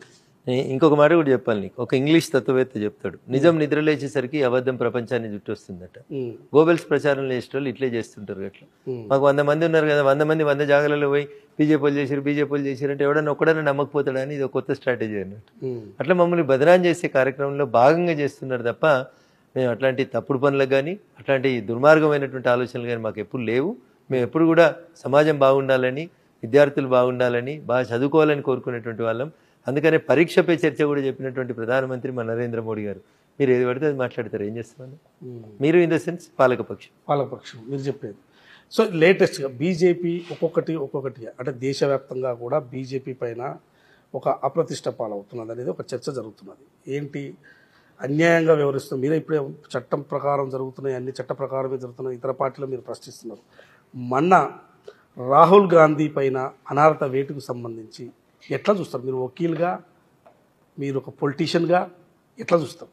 నే- ఇంకొక మాట కూడా చెప్పాలి నీకు ఒక ఇంగ్లీష్ తత్వవేత్త చెప్తాడు నిజం నిద్రలేచేసరికి అబద్ధం ప్రపంచాన్ని చుట్టొస్తుందట ఉమ్, గోబెల్స్ ప్రచారం చేసే వాళ్ళు ఇట్లే చేస్తుంటారు అట్లా ఉమ్, మాకు వంద మంది ఉన్నారు కదా వంద మంది వంద జాగాలలో పోయి బీజేపీలు చేసారు బీజేపీలు చేసారు అంటే ఎవడన్నా ఒక్కడన్నా నమ్మకపోతాడా అని ఇది ఒక కొత్త స్ట్రాటజీ అన్నట్టు ఉమ్, అట్లా మమ్మల్ని బదనాం చేసే కార్యక్రమంలో భాగంగా చేస్తున్నారు తప్ప మేము అట్లాంటి తప్పుడు పనులకు కానీ అట్లాంటి దుర్మార్గమైనటువంటి ఆలోచనలు కానీ మాకు ఎప్పుడు లేవు మేము ఎప్పుడు కూడా సమాజం బాగుండాలని విద్యార్థులు బాగుండాలని బాగా చదువుకోవాలని కోరుకునేటువంటి వాళ్ళం అందుకనే పరీక్షపై చర్చ కూడా చెప్పినటువంటి ప్రధానమంత్రి మన నరేంద్ర మోడీ గారు మీరు ఏది పడితే అది మాట్లాడతారు ఏం చేస్తున్నారు ఉమ్. మీరు ఇన్ ద సెన్స్ పాలకపక్షం పాలకపక్షం మీరు చెప్పేది సో లేటెస్ట్గా బీజేపీ ఒక్కొక్కటి ఒక్కొక్కటి అంటే దేశవ్యాప్తంగా కూడా బీజేపీ పైన ఒక అప్రతిష్ట పాలవుతున్నది అనేది ఒక చర్చ జరుగుతున్నది ఏంటి అన్యాయంగా వ్యవహరిస్తుంది మీరే ఇప్పుడే చట్టం ప్రకారం జరుగుతున్నాయి అన్ని చట్ట ప్రకారమే జరుగుతున్నాయి ఇతర పార్టీలు మీరు ప్రశ్నిస్తున్నారు మొన్న రాహుల్ గాంధీ పైన అనారత వేటుకు సంబంధించి ఎట్లా చూస్తారు మీరు వకీల్గా మీరు ఒక పొలిటీషియన్గా ఎట్లా చూస్తారు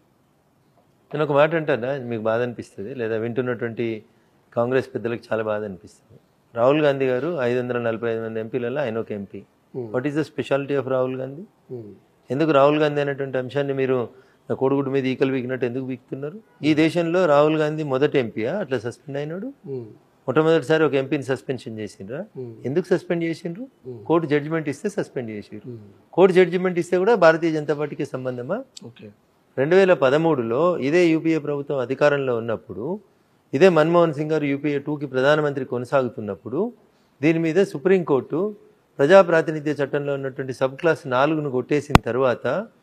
నేను ఒక మాట అంటానా మీకు బాధ అనిపిస్తుంది లేదా వింటున్నటువంటి కాంగ్రెస్ పెద్దలకు చాలా బాధ అనిపిస్తుంది రాహుల్ గాంధీ గారు ఐదు వందల నలభై ఐదు మంది ఎంపీలలో ఆయన ఒక MP Hmm. What is the speciality of Rahul Gandhi um, ఎందుకు రాహుల్ గాంధీ అనేటువంటి అంశాన్ని మీరు నా కోడిగుడ్డు మీద ఈకలు బీకినట్టు ఎందుకు బీకుతున్నారు ఈ దేశంలో రాహుల్ గాంధీ మొదటి ఎంపీయా అట్లా సస్పెండ్ అయినాడు ఉమ్, మొట్టమొదటిసారి ఒక ఎంపీని సస్పెన్షన్ చేసిండ్రా Hmm. ఎందుకు సస్పెండ్ చేసిండ్రు కోర్టు జడ్జిమెంట్ ఇస్తే సస్పెండ్ చేసిండ్రు ఉమ్, కోర్టు జడ్జిమెంట్ ఇస్తే కూడా భారతీయ జనతా పార్టీకి సంబంధమా ఓకే రెండు వేల పదమూడులో ఇదే యూపీఏ ప్రభుత్వం అధికారంలో ఉన్నప్పుడు ఇదే మన్మోహన్ సింగ్ గారు యూపీఏ టూకి ప్రధానమంత్రి కొనసాగుతున్నప్పుడు దీని మీద సుప్రీంకోర్టు ప్రజా ప్రాతినిధ్య చట్టంలో ఉన్నటువంటి సబ్ క్లాస్ నాలుగును కొట్టేసిన తర్వాత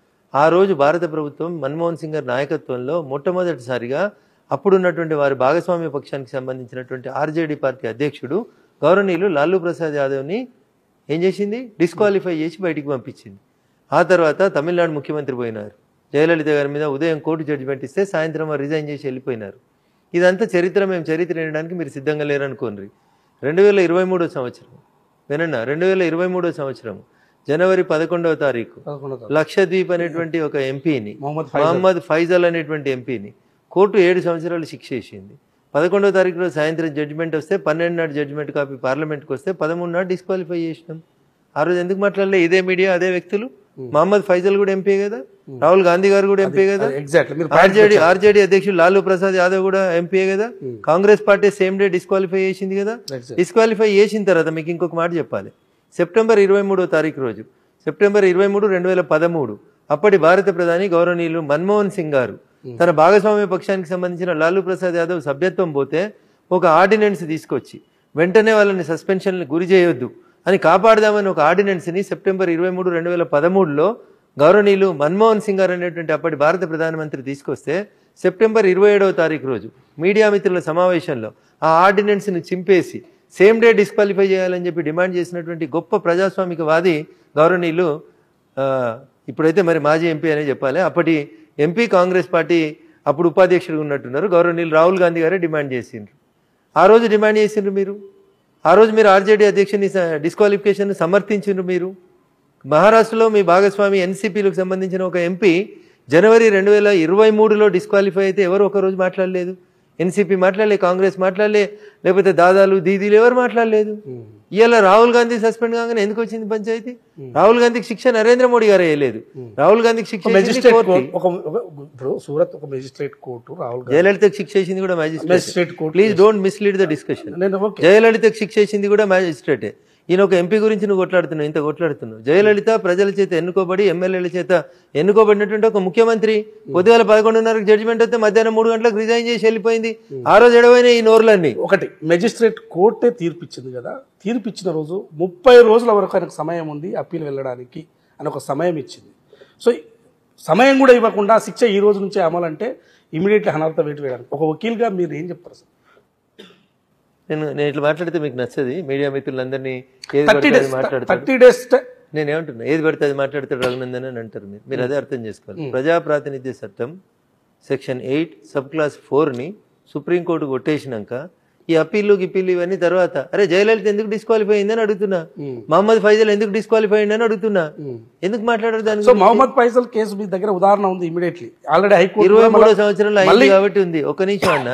ఆ రోజు భారత ప్రభుత్వం మన్మోహన్ సింగ్ గారి నాయకత్వంలో మొట్టమొదటిసారిగా అప్పుడున్నటువంటి వారి భాగస్వామ్య పక్షానికి సంబంధించినటువంటి ఆర్జేడీ పార్టీ అధ్యక్షుడు గౌరవనీయులు లాలూ ప్రసాద్ యాదవ్ని ఏం చేసింది డిస్క్వాలిఫై చేసి బయటికి పంపించింది ఆ తర్వాత తమిళనాడు ముఖ్యమంత్రి పోయినారు జయలలిత గారి మీద ఉదయం కోర్టు జడ్జిమెంట్ ఇస్తే సాయంత్రం వారు రిజైన్ చేసి వెళ్ళిపోయినారు ఇదంతా చరిత్ర మేము చరిత్ర వినడానికి మీరు సిద్ధంగా లేరనుకోండి రెండు వేల ఇరవై మూడో సంవత్సరం వినన్నా రెండు వేల ఇరవై మూడో సంవత్సరం జనవరి పదకొండవ తారీఖు పదకొండో తారీఖు. లక్షద్వీప్ అనేటువంటి ఒక ఎంపీని మొహమ్మద్ ఫైజల్ మహమ్మద్ ఫైజల్ అనేటువంటి ఎంపీని కోర్టు ఏడు సంవత్సరాలు శిక్ష వేసింది పదకొండవ తారీఖు రోజు సాయంత్రం జడ్జిమెంట్ వస్తే పన్నెండు నాడు జడ్జిమెంట్ కాపీ పార్లమెంట్కి వస్తే పదమూడు నాడు డిస్క్వాలిఫై చేసినాం ఆ రోజు ఎందుకు మాట్లాడలే ఇదే మీడియా అదే వ్యక్తులు మహమ్మద్ ఫైజల్ కూడా ఎంపీ కదా రాహుల్ గాంధీ గారు కూడా ఎంపీ కదా ఎగ్జాక్ట్లీ మీరు ఆర్జేడీ ఆర్జేడీ అధ్యక్షుడు లాలూ ప్రసాద్ యాదవ్ కూడా ఎంపీ కదా Congress party same day disqualify చేసింది కదా Exactly. డిస్క్వాలిఫై చేసిన తర్వాత మీకు ఇంకొక మాట చెప్పాలి సెప్టెంబర్ ఇరవై మూడో తారీఖు రోజు సెప్టెంబర్ ఇరవై మూడు రెండు వేల పదమూడు అప్పటి భారత ప్రధాని గౌరవనీయులు మన్మోహన్ సింగ్ గారు తన భాగస్వామ్య పక్షానికి సంబంధించిన లాలూ ప్రసాద్ యాదవ్ సభ్యత్వం పోతే ఒక ఆర్డినెన్స్ తీసుకొచ్చి వెంటనే వాళ్ళని సస్పెన్షన్ గురి చేయొద్దు అని కాపాడదామని ఒక ఆర్డినెన్స్ని సెప్టెంబర్ ఇరవై మూడు రెండు వేల పదమూడులో గౌరవనీయులు మన్మోహన్ సింగ్ గారు అనేటువంటి అప్పటి భారత ప్రధానమంత్రి తీసుకొస్తే సెప్టెంబర్ ఇరవై ఏడవ తారీఖు రోజు మీడియా మిత్రుల సమావేశంలో ఆ ఆర్డినెన్స్ని చింపేసి సేమ్ డే డిస్క్వాలిఫై చేయాలని చెప్పి డిమాండ్ చేసినటువంటి గొప్ప ప్రజాస్వామికవాది గౌరవనీయులు ఆ, ఇప్పుడైతే మరి మాజీ ఎంపీ అనే చెప్పాలి అప్పటి ఎంపీ కాంగ్రెస్ పార్టీ అప్పుడు ఉపాధ్యక్షుడు ఉన్నట్టున్నారు గౌరవనీయులు రాహుల్ గాంధీ గారే డిమాండ్ చేసిండ్రు ఆ రోజు డిమాండ్ చేసిండ్రు మీరు ఆ రోజు మీరు ఆర్జేడీ అధ్యక్షుని డిస్క్వాలిఫికేషన్ సమర్థించిండ్రు మీరు మహారాష్ట్రలో మీ భాగస్వామి ఎన్సీపీలకు సంబంధించిన ఒక ఎంపీ జనవరి రెండు వేల ఇరవై మూడులో డిస్క్వాలిఫై అయితే ఎవరు ఒక రోజు మాట్లాడలేదు ఎన్సీపీ మాట్లాడలే కాంగ్రెస్ మాట్లాడలే లేకపోతే దాదాలు దీదీలు ఎవరు మాట్లాడలేదు ఇవాళ రాహుల్ గాంధీ సస్పెండ్ కాగానే ఎందుకు వచ్చింది పంచాయతీ రాహుల్ గాంధీకి శిక్ష నరేంద్ర మోడీ గారు వేయలేదు రాహుల్ గాంధీకి శిక్ష వేసింది మెజిస్ట్రేట్ కోర్టు. కోర్టు ఒక ఒక- ఇప్పుడు సూరత్ ఒక మెజిస్ట్రేట్ కోర్టు రాహుల్ గాంధీ జయలలితకు శిక్ష వేసింది కూడా magistrate magistrate court please don't mislead the discussion నేను ఓకే జయలలితకు శిక్ష వేసింది కూడా మ్యాజిస్ట్రేటే ఈయన ఒక ఎంపీ గురించి నువ్వు కొట్లాడుతున్నావు ఇంత కొట్లాడుతున్నావు జయలలిత ప్రజల చేత ఎన్నుకోబడి ఎమ్మెల్యేల చేత ఎన్నుకోబడినటువంటి ఒక ముఖ్యమంత్రి పొద్దుగాల పదకొండున్నరకు జడ్జిమెంట్ వస్తే మధ్యాహ్నం మూడు గంటలకు రిజైన్ చేసి వెళ్ళిపోయింది ఆ రోజు ఎడవైన ఈ నోర్లన్నీ ఒకటి మెజిస్ట్రేట్ కోర్టే తీర్పిచ్చింది కదా తీర్పిచ్చిన రోజు ముప్పై రోజుల వరకు ఆయనకు సమయం ఉంది అప్పీల్ వెళ్ళడానికి అని ఒక సమయం ఇచ్చింది సో సమయం కూడా ఇవ్వకుండా శిక్ష ఈ రోజు నుంచే అమలు అంటే ఇమీడియట్లీ అనర్హత వేటు వేయడానికి ఒక వకీల్గా మీరు ఏం చెప్తారు సార్ నేను నేను ఇట్లా మాట్లాడితే మీకు నచ్చది మీడియా మిత్రులందరినీ ఏది థర్టీ పడితే అది డేస్ మాట్లాడతారు థర్టీ డేస్ నేను ఏమంటున్నా ఏది పడితే అది మాట్లాడతాడు రఘునందన్ అని అంటారు మీరు మీరు అదే అర్థం చేసుకోవాలి ప్రజా ప్రాతినిధ్య చట్టం సెక్షన్ ఎయిట్ సబ్ క్లాస్ ఫోర్ని సుప్రీంకోర్టు కొట్టేసినాక ఈ అప్పీళ్ళు గిప్పీళ్ళు ఇవన్నీ తర్వాత అరే జయలలిత ఎందుకు డిస్క్వాలిఫై అయిందని అడుగుతున్నా మహమ్మద్ ఫైజల్ ఎందుకు డిస్క్వాలిఫై అయిందని అడుగుతున్నా ఎందుకు మాట్లాడారు దాని సో గురించి? మహమ్మద్ ఫైజల్ కేసు మీ దగ్గర ఉదాహరణ ఉంది ఇమీడియట్లీ ఆల్రెడీ హైకోర్టు ఇరవై కూడా మూడో మన- సంవత్సరంలో అయింది కాబట్టి ఉంది ఒక నిమిషం అన్న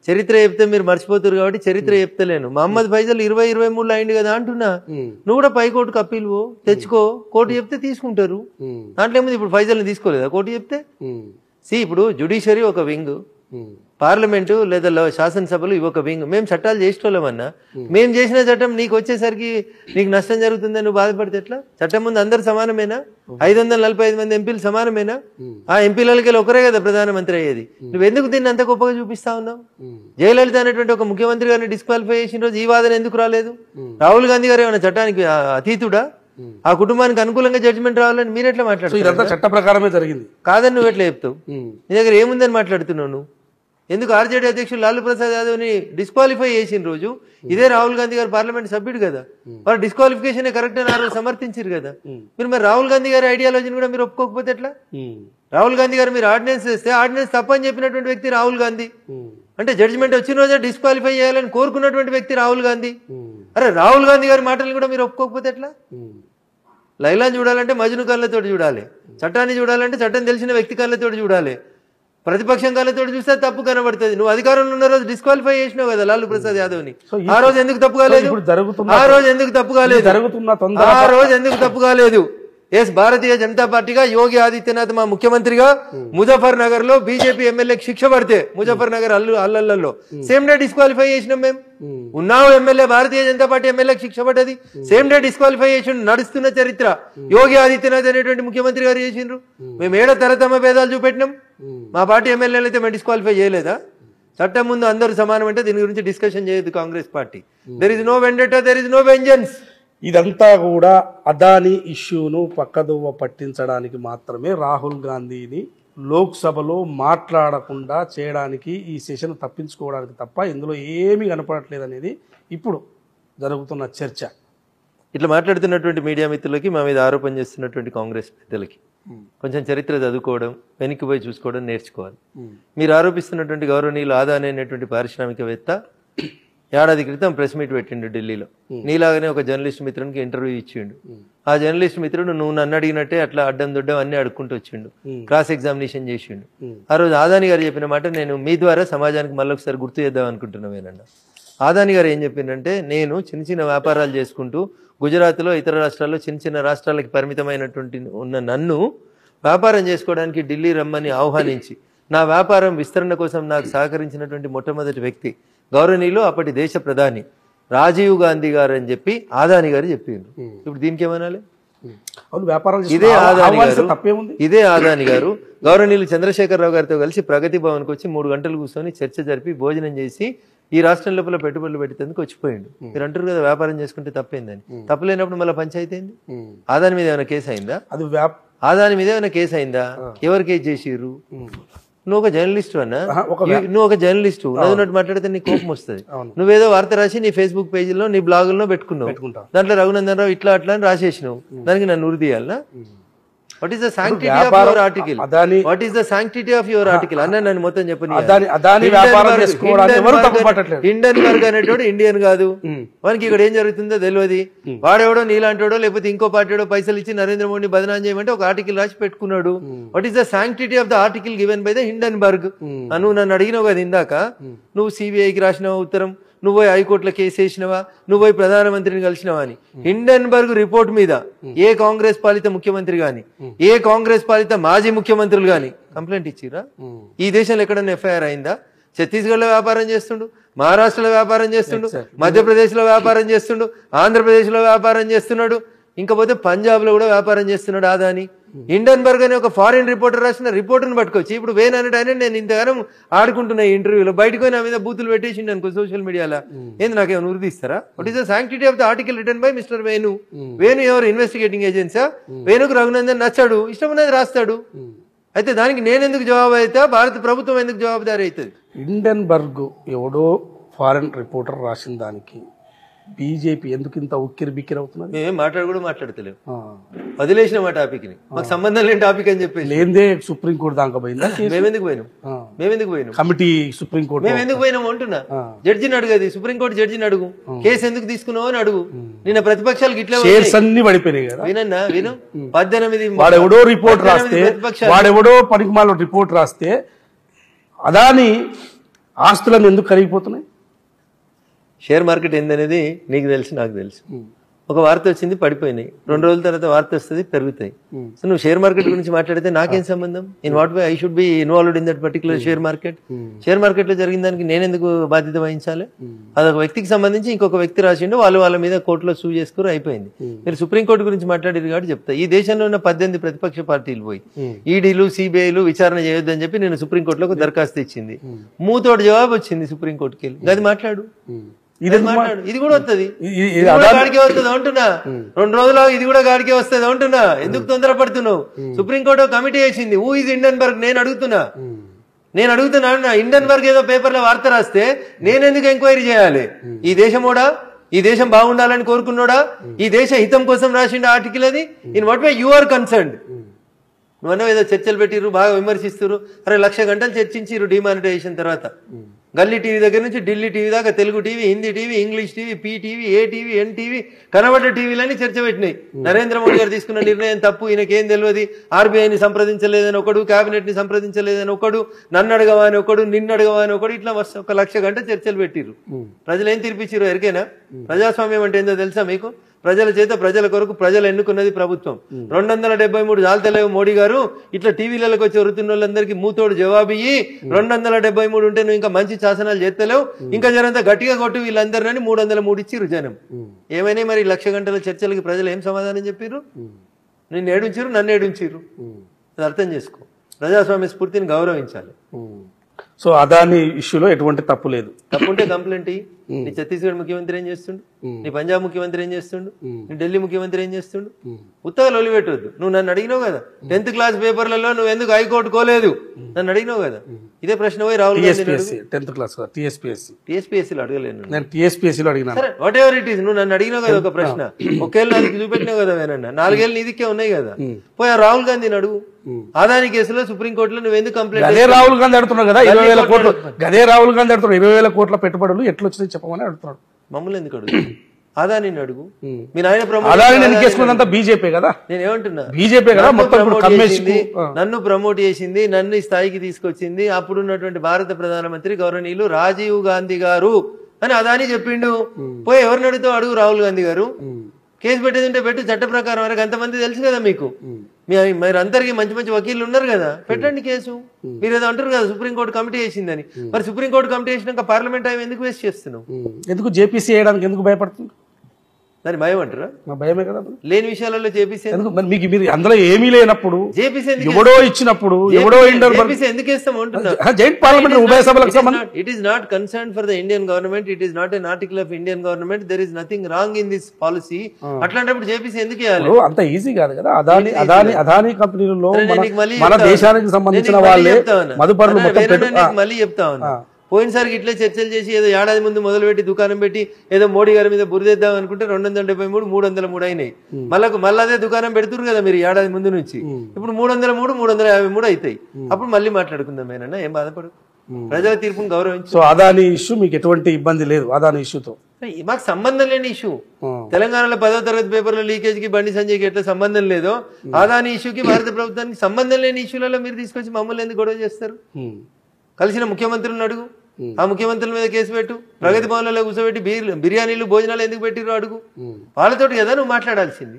చరిత్ర చెప్తే మీరు మర్చిపోతారు కాబట్టి చరిత్ర చెప్తలేను మహమ్మద్ ఫైజల్ ఇరవై ఇరవై మూడులో అయింది కదా అంటున్నా ఉమ్, నువ్వు కూడా పై కోర్టుకు అప్పీల్ పో తెచ్చుకో కోర్టు చెప్తే తీసుకుంటారు ఉమ్, దాంట్లో ఏముంది ఇప్పుడు ఫైజల్ని తీసుకోలేదా కోర్టు చెప్తే ఉమ్, సి ఇప్పుడు జుడిషియరీ ఒక వింగ్ ఉమ్, పార్లమెంటు లేదా లో- శాసనసభలు ఇవి ఒక వింగ్ మేము చట్టాలు చేసేటోళ్ళమన్నా మేము చేసిన చట్టం నీకు వచ్చేసరికి నీకు నష్టం జరుగుతుందని నువ్వు బాధపడితే ఎట్లా చట్టం ముందు అందరు సమానమేనా ఐదు వందల నలభై ఐదు మంది ఎంపీలు సమానమేనా ఆ ఎంపీలకి ఒకరే కదా ప్రధానమంత్రి అయ్యేది నువ్వు ఎందుకు దీన్ని అంత గొప్పగా చూపిస్తా ఉన్నావు ఉమ్. జయలలిత అనేటువంటి ఒక ముఖ్యమంత్రి గారిని డిస్క్వాలిఫై చేసిన రోజు ఈ వాదన ఎందుకు రాలేదు రాహుల్ గాంధీ గారు ఏమైనా చట్టానికి ఆ, అతీతుడా ఆ కుటుంబానికి అనుకూలంగా జడ్జిమెంట్ రావాలని మీరు ఎట్లా సో మాట్లాడుతున్నారు ఇదంతా చట్ట ప్రకారమే జరిగింది కాదని నువ్వు ఎట్లా చెప్తావు ఉమ్, నీ దగ్గర ఏముందని మాట్లాడుతున్నావు నువ్వు ఎందుకు ఆర్జేడీ అధ్యక్షులు లాలూ ప్రసాద్ యాదవ్ని డిస్క్వాలిఫై చేసిన రోజు ఇదే రాహుల్ గాంధీ గారు పార్లమెంట్ సభ్యుడు కదా వారు డిస్క్వాలిఫికేషన్ కరెక్ట్ అని ఆ రోజు సమర్థించారు కదా మీరు మరి రాహుల్ గాంధీ గారి ఐడియాలజీని కూడా మీరు ఒప్పుకోకపోతే ఎట్లా ఉమ్, రాహుల్ గాంధీ గారు మీరు ఆర్డినెన్స్ చేస్తే ఆర్డినెన్స్ తప్పని చెప్పినటువంటి వ్యక్తి రాహుల్ గాంధీ ఉమ్, అంటే జడ్జిమెంట్ వచ్చిన రోజే డిస్క్వాలిఫై చేయాలని కోరుకున్నటువంటి వ్యక్తి రాహుల్ గాంధీ ఉమ్, అరే రాహుల్ గాంధీ గారి మాటలను కూడా మీరు ఒప్పుకోకపోతే ఎట్లా ఉమ్. లైలాన్ చూడాలంటే మజ్ను కళ్ళతో చూడాలి చట్టాన్ని చూడాలంటే చట్టం తెలిసిన వ్యక్తి కళ్ళతో చూడాలి ప్రతిపక్షం కళ్ళతో చూస్తే తప్పు కనబడుతుంది నువ్వు అధికారంలో ఉన్న రోజు డిస్క్వాలిఫై చేసినావు కదా లాలూ ప్రసాద్ యాదవ్ని సో ఈ- ఆ రోజు ఎందుకు తప్పు కాలేదు ఇప్పుడు జరుగుతున్న ఆ రోజు ఎందుకు తప్పు కాలేదు జరుగుతున్న తొందర ఆ రోజు ఎందుకు తప్పు కాలేదు ఎస్ భారతీయ జనతా పార్టీగా యోగి ఆదిత్యనాథ్ మా ముఖ్యమంత్రిగా ముజఫర్ నగర్ లో బీజేపీ ఎమ్మెల్యేకి శిక్ష పడితే ముజఫర్ నగర్ అల్లు అల్లల్లో సేమ్ డే డిస్క్వాలిఫై చేసినాం మేము ఉన్నావు ఎమ్మెల్యే భారతీయ జనతా పార్టీ ఎమ్మెల్యేకి శిక్ష పడ్డది సేమ్ డే డిస్క్వాలిఫై చేసి నడుస్తున్న చరిత్ర యోగి ఆదిత్యనాథ్ అనేటువంటి ముఖ్యమంత్రి గారు చేసిండ్రు మేము ఏడో తరతమ భేదాలు చూపెట్టినాం మా పార్టీ ఎమ్మెల్యేలు అయితే మేము డిస్క్వాలిఫై చేయలేదా చట్టం ముందు అందరూ సమానం అంటే దీని గురించి డిస్కషన్ చేయదు Congress party there is no vendetta there is no vengeance ఇదంతా కూడా అదాని ఇష్యూను పక్కదోవ పట్టించడానికి మాత్రమే రాహుల్ గాంధీని లోక్సభలో మాట్లాడకుండా చేయడానికి ఈ సెషన్ తప్పించుకోవడానికి తప్ప ఇందులో ఏమీ కనపడట్లేదు అనేది ఇప్పుడు జరుగుతున్న చర్చ ఇట్లా మాట్లాడుతున్నటువంటి మీడియా మిత్రులకి మా మీద ఆరోపణ చేస్తున్నటువంటి కాంగ్రెస్ పెద్దలకి కొంచెం చరిత్ర చదువుకోవడం వెనక్కి పోయి చూసుకోవడం నేర్చుకోవాలి మీరు ఆరోపిస్తున్నటువంటి గౌరవనీయులు ఆదాని అనేటువంటి పారిశ్రామికవేత్త ఏడాది క్రితం ప్రెస్ మీట్ పెట్టిండు ఢిల్లీలో నీలాగానే ఒక జర్నలిస్ట్ మిత్రునికి ఇంటర్వ్యూ ఇచ్చిండు ఆ జర్నలిస్ట్ మిత్రుడు నువ్వు నన్ను అడిగినట్టే అట్లా అడ్డం దొడ్డం అన్ని అడుక్కుంటూ వచ్చిండు క్రాస్ ఎగ్జామినేషన్ చేసిండు ఆ రోజు ఆదాని గారు చెప్పిన మాట నేను మీ ద్వారా సమాజానికి మళ్ళొకసారి గుర్తు చేద్దాం అనుకుంటున్నామేనన్న ఆదాని గారు ఏం చెప్పిందంటే నేను చిన్న చిన్న వ్యాపారాలు చేసుకుంటూ గుజరాత్లో ఇతర రాష్ట్రాల్లో చిన్న చిన్న రాష్ట్రాలకి పరిమితమైనటువంటి ఉన్న నన్ను వ్యాపారం చేసుకోవడానికి ఢిల్లీ రమ్మని ఆహ్వానించి నా వ్యాపారం విస్తరణ కోసం నాకు సహకరించినటువంటి మొట్టమొదటి వ్యక్తి గౌరవనీయులు అప్పటి దేశ ప్రధాని రాజీవ్ గాంధీ గారు అని చెప్పి ఆదాని గారు చెప్పిండ్రు ఇప్పుడు దీనికి ఏమనాలి అవును వ్యాపారాలు ఇదే చేస్తున్న ఆదాని ఆహ్వానిస్తే గారు తప్పేముంది ఇదే ఆదాని గారు గౌరవనీయులు చంద్రశేఖరరావు గారితో కలిసి ప్రగతి భవన్కి వచ్చి మూడు గంటలు కూర్చొని చర్చ జరిపి భోజనం చేసి ఈ రాష్ట్రం లోపల పెట్టుబడులు పెట్టేందుకు వచ్చిపోయిండు మీరు అంటారు కదా వ్యాపారం చేసుకుంటే తప్పేందని తప్పలేనప్పుడు మళ్ళీ పంచాయతీ అయింది ఉమ్. ఆదాని మీద ఏమైనా కేసు అయిందా అది వ్యాప్ ఆదాని మీద ఏమైనా కేసు అయిందా ఎవరు కేసు చేసిర్రు నువ్వు ఒక జర్నలిస్ట్ అన్నా ఆహా, ఒక ఈ- నువ్వు ఒక జర్నలిస్ట్ ఉన్నట్టు మాట్లాడితే నీ కోపం వస్తుంది అవును. నువ్వేదో వార్త రాసి నీ ఫేస్బుక్ పేజీలో నీ బ్లాగుల్లో పెట్టుకున్నావు పెట్టుకుంటా దాంట్లో రఘునందన్ రావు ఇట్లా అట్లా అని రాసేసినావు దానికి నన్ను ఉరి తీయాలనా what is the sanctity of వ్యాపారం- your article Adani what is the sanctity of your article అన్న నన్ను మొత్తం చెప్పని అదాని అదాని వ్యాపారం చేసుకోవడానికి ఎవరు తప్పు పట్టట్లేదు హిండెన్బర్గ్ అనేటోడు ఇండియన్ కాదు వానికి ఇక్కడ ఏం జరుగుతుందో తెలియదు వాడెవడో నీలాంటోడో లేకపోతే ఇంకో పార్టీడో పైసలు ఇచ్చి నరేంద్ర మోడీ బదనాం చేయమంటే ఒక ఆర్టికల్ రాసి పెట్టుకున్నాడు what is the sanctity of the article given by the Hindenburg నువ్వు నన్ను అడిగినావు కదా ఇందాక నువ్వు సిబిఐకి రాసినావు ఉత్తరం నువ్వు పోయి హైకోర్టులో కేసు వేసినవా నువ్వు పోయి ప్రధానమంత్రిని కలిసినవా అని హిండెన్బర్గ్ రిపోర్ట్ మీద ఏ కాంగ్రెస్ పాలిత ముఖ్యమంత్రి గాని ఏ కాంగ్రెస్ పాలిత మాజీ ముఖ్యమంత్రులు గాని కంప్లైంట్ ఇచ్చిరా ఈ దేశంలో ఎక్కడైనా ఎఫ్ఐఆర్ అయిందా ఛత్తీస్గఢ్ లో వ్యాపారం చేస్తుండు మహారాష్ట్రలో వ్యాపారం చేస్తుండు మధ్యప్రదేశ్ లో వ్యాపారం చేస్తుండు ఆంధ్రప్రదేశ్ లో వ్యాపారం చేస్తున్నాడు ఇంకా పోతే పంజాబ్ లో కూడా వ్యాపారం చేస్తున్నాడు ఆదాని ఇండన్బర్గ్ అనే ఒక ఫారిన్ రిపోర్టర్ రాసిన రిపోర్ట్ను పట్టుకొచ్చి ఇప్పుడు వేన్ అనేట ఆయన నేను ఇంతగానం ఆడుకుంటున్నా ఈ ఇంటర్వ్యూలో బయటకు పోయి నా మీద బూతులు పెట్టేసిండు అనుకో సోషల్ మీడియాలో ఏంది నాకేమైనా ఉరిదీస్తారా what is the sanctity of the article written by mister Venu Venu ఎవరు ఇన్వెస్టిగేటింగ్ ఏజెన్సా వేణుకు రఘునందన్ నచ్చాడు ఇష్టం ఉన్నది రాస్తాడు అయితే దానికి నేను ఎందుకు జవాబు అయితే భారత ప్రభుత్వం ఎందుకు జవాబుదారీ అవుతుంది ఇండెన్బర్గ్ ఎవడో ఫారెన్ రిపోర్టర్ రాసిన దానికి బీజేపీ ఎందుకు ఇంత ఉక్కిరి బిక్కిరి అవుతున్నది మేమేం మాట్లాడు కూడా మాట్లాడతలేము ఆ. వదిలేసిన మా టాపిక్ ని మాకు సంబంధం లేని టాపిక్ అని చెప్పేసి లేదే సుప్రీంకోర్టు దాకా పోయిందా మేమెందుకు పోయినాం ఆ. మేమెందుకు పోయినాం కమిటీ సుప్రీంకోర్టు మేము ఎందుకు పోయినాం అంటున్నా జడ్జిని అడుగది సుప్రీంకోర్టు జడ్జిని అడుగు కేసు ఎందుకు తీసుకున్నావు అని అడుగు నిన్న ప్రతిపక్షాలకు ఇట్లా షేర్స్ అన్ని పడిపోయినాయి కదా వినన్నా విను పద్దెనిమిది వాడెవడో రిపోర్ట్ పద్దెనిమిది రాస్తే ప్రతిపక్షాలు వాడెవడో పనికిమాల రిపోర్ట్ రాస్తే అదాని ఆస్తులను ఎందుకు కరిగిపోతున్నాయి షేర్ మార్కెట్ ఏందనేది నీకు తెలుసు నాకు తెలుసు ఒక వార్త వచ్చింది పడిపోయినాయి రెండు రోజుల తర్వాత వార్త వస్తుంది పెరుగుతాయి సో నువ్వు షేర్ మార్కెట్ గురించి మాట్లాడితే నాకేం సంబంధం in what way I should be involved in that particular share market share market లో జరిగిన దానికి నేను ఎందుకు బాధ్యత వహించాలి అదొక వ్యక్తికి సంబంధించి ఇంకొక వ్యక్తి రాసిండు వాళ్ళు వాళ్ళ మీద కోర్టులో సూ చేసుకుని అయిపోయింది మీరు సుప్రీంకోర్టు గురించి మాట్లాడారు కాబట్టి చెప్తా ఈ దేశంలో ఉన్న పద్దెనిమిది ప్రతిపక్ష పార్టీలు పోయి ఈడీలు సిబిఐలు విచారణ చేయొద్దని చెప్పి నేను సుప్రీంకోర్టులో ఒక దరఖాస్తు ఇచ్చింది మూతోటి జవాబు వచ్చింది సుప్రీంకోర్టుకి వెళ్ళి అది మాట్లాడు ఇది అది మాట్లాడు ఇది కూడా వస్తుంది ఇది- ఇది ఇది కూడా గాడికే వస్తుంది అంటున్నా రెండు రోజులు ఇది కూడా గాడికే వస్తుంది అంటున్నా ఎందుకు తొందరపడుతున్నావు సుప్రీంకోర్టు ఒక కమిటీ వేసింది హూ ఇస్ ఇండియన్ బర్గ్ నేను అడుగుతున్నా నేను అడుగుతున్నా నా ఇండియన్ బర్గ్ ఏదో పేపర్లో వార్త రాస్తే నేను ఎందుకు ఎంక్వైరీ చేయాలి ఈ దేశమోడా ఈ దేశం బాగుండాలని కోరుకున్నాడా ఈ దేశ హితం కోసం రాసిండు ఆర్టికల్ అది in what way you are concerned నువ్వన్నా ఏదో చర్చలు పెట్టిర్రు బాగా విమర్శిస్తున్నారు అరే లక్ష గంటలు చర్చించిర్రు డిమానిటైజేషన్ తర్వాత గల్లీ టీవీ దగ్గర నుంచి ఢిల్లీ టీవీ దాకా Telugu TV Hindi TV English TV P TV A TV N TV కనబడ్డ టీవీలన్నీ చర్చ పెట్టినాయి నరేంద్ర మోడీ గారు తీసుకున్న నిర్ణయం తప్పు ఈయనకేం తెలియదు ఆర్బీఐని సంప్రదించలేదని ఒకడు కేబినెట్ ని సంప్రదించలేదని ఒకడు నన్ను అడగవా అని ఒకడు నిన్ను అడగవా అని ఒకడు ఇట్లా మస్తు ఒక లక్ష గంట చర్చలు పెట్టిర్రు ప్రజలు ఏం తీర్పిచ్చిర్రు ఎరికేనా ప్రజాస్వామ్యం అంటే ఏందో తెలుసా మీకు ప్రజల చేత ప్రజల కొరకు ప్రజలు ఎన్నుకున్నది ప్రభుత్వం రెండు వందల డెబ్బై మూడు జాలతలేవు మోడీ గారు ఇట్లా టీవీలకు వచ్చి వరుతున్న వాళ్ళందరికీ మూతోడు జవాబు ఇయ్యి రెండు వందల డెబ్బై మూడు ఉంటే నువ్వు ఇంకా మంచి శాసనాలు చేస్తలేవు ఇంకా జరంత గట్టిగా కొట్టు వీళ్ళందరినీ మూడు వందల మూడు ఇచ్చిర్రు జనం ఏమైనా మరి ఈ లక్ష గంటల చర్చలకి ప్రజలు ఏం సమాధానం చెప్పిర్రు నిన్ను ఏడుంచిర్రు నన్ను ఏడుంచిర్రు అది అర్థం చేసుకో ప్రజాస్వామ్య స్ఫూర్తిని గౌరవించాలి సో అదాని ఇష్యూలో ఎటువంటి తప్పు లేదు తప్పుంటే కంప్లైంట్ ఇయ్యి. నీ ఛత్తీస్గఢ్ ముఖ్యమంత్రి ఏం చేస్తుండు నీ పంజాబ్ ముఖ్యమంత్రి ఏం చేస్తుండు నీ ఢిల్లీ ముఖ్యమంత్రి ఏం చేస్తుండు ఉత్తగా లొలి పెట్టవద్దు నువ్వు నన్ను అడిగినావు కదా టెన్త్ క్లాస్ పేపర్లలో నువ్వు ఎందుకు హైకోర్టు కోలేదు నన్ను అడిగినావు కదా ఇదే ప్రశ్న పోయి Rahul Gandhi TSPSC tenth class TSPSC టీఎస్పీఎస్సీలో అడగలేను నేను టీఎస్పీఎస్సీలో అడిగినాను సరే వాట్ ఎవర్ ఇట్ ఈస్ నువ్వు నన్ను అడిగినావు కదా ఒక ప్రశ్న ఒకేళ్ళు నాకు చూపెట్టినావు కదా వేనన్న నాలుగేళ్ళు నీదికే ఉన్నాయి కదా పోయి ఆ రాహుల్ గాంధీని అడుగు ఆదాని కేసులో సుప్రీంకోర్టులో నువ్వు ఎందుకు కంప్లైంట్ గదే రాహుల్ గాంధీ అడుగుతున్నాడు కదా ఇరవై వేల కోట్లు గదే రాహుల్ గాంధీ అడుగుతున్నాడు ఇరవై వేల కోట్ల పెట్టుబడులు ఎట్లా వచ్చినాయి చెప్పమని అడుగుతున్నాడు మమ్మల్ని ఎందుకు అడుగు ఆదాని అడుగు మీ నాయన ప్రమోట్ అలాగే నేను కేసుకున్నంత బీజేపీ కదా నేను ఏమంటున్నా బీజేపీ కదా నన్ను మొత్తం ఇప్పుడు ప్రమోట్ కమ్మేసి చేసింది, నన్ను ప్రమోట్ చేసింది నన్ను ఈ స్థాయికి తీసుకొచ్చింది అప్పుడున్నటువంటి భారత ప్రధానమంత్రి గౌరవనీయులు రాజీవ్ గాంధీ గారు అని అదాని చెప్పిండు పోయి ఎవరిని అడుగుతావు అడుగు రాహుల్ గాంధీ గారు కేసు పెట్టేది ఉంటే పెట్టు చట్ట ప్రకారం వరకు అంతమంది తెలుసు కదా మీకు మీ మీరు అందరికి మంచి మంచి వకీళ్ళు ఉన్నారు కదా పెట్టండి కేసు మీరు ఏదో అంటారు కదా సుప్రీంకోర్టు కమిటీ వేసిందని మరి సుప్రీంకోర్టు కమిటీ వేసినాక పార్లమెంట్ టైం ఎందుకు వేస్ట్ చేస్తున్నావు ఎందుకు జేపీసీ వేయడానికి ఎందుకు భయపడుతుంది దాని భయం అంటారా మా భయమే కదా మరి. లేని విషయాలలో చేపిస్తే ఎందుకు మరి మీకు మీరు అందులో ఏమీ లేనప్పుడు జేపీసీ ఎందుకు ఎవడో ఇచ్చినప్పుడు ఎవడో ఇంటర్ జేపీసీ ఎందుకు వేస్తాం అంటున్నా జైంట్ పార్లమెంట్ ఉభయ సభలకు సంబంధం it is not concerned for the Indian government. It is not an article of Indian government. There is nothing wrong in this policy. అట్లాంటప్పుడు జేపీసీ ఎందుకు వేయాలి ఇప్పుడు అంత ఈజీ కాదు కదా అదాని అదాని అదాని కంపెనీలలో సరే, నేను మన నీకు మళ్ళీ మన చెప్తా దేశానికి ఉన్నా. సంబంధించిన నేను నీకు మళ్ళీ వాళ్ళే చెప్తా ఉన్నా. మదుపరులు అన్నా, మొత్తం వేరే పెట్టు నేను నీకు మళ్ళీ చెప్తా ఉన్నా పోయినసారికి ఇట్లే చర్చలు చేసి ఏదో ఏడాది ముందు మొదలు పెట్టి దుకాణం పెట్టి ఏదో మోడీ గారి మీద బురిదేద్దాం అనుకుంటే రెండు వందల డెబ్బై మూడు మూడు వందల మూడు అయినాయి మళ్ళీ మళ్ళీ అదే దుకాణం పెడుతురు కదా మీరు ఏడాది ముందు నుంచి ఇప్పుడు మూడు వందల మూడు మూడు వందల యాభై మూడు అవుతాయి అప్పుడు మళ్ళీ మాట్లాడుకుందాం ఏనన్నా ఏం బాధపడు ప్రజల తీర్పును గౌరవించు సో అదాని ఇష్యూ మీకు ఎటువంటి ఇబ్బంది లేదు అదాని ఇష్యూతో మాకు సంబంధం లేని ఇష్యూ తెలంగాణలో పదో తరగతి పేపర్ల లీకేజ్ కి బండి సంజయ్కి ఎట్లా సంబంధం లేదో ఆదాని ఇష్యూకి భారత ప్రభుత్వానికి సంబంధం లేని ఇష్యూలలో మీరు తీసుకొచ్చి మమ్మల్ని ఎందుకు గొడవ చేస్తారు కలిసిన ముఖ్యమంత్రులను అడుగు ఆ ముఖ్యమంత్రుల మీద కేసు పెట్టు ప్రగతి భవన్లలో కూర్చోబెట్టి బీర్ బిర్యానీలు భోజనాలు ఎందుకు పెట్టిరో అడుగు వాళ్ళతోటి కదా నువ్వు మాట్లాడాల్సింది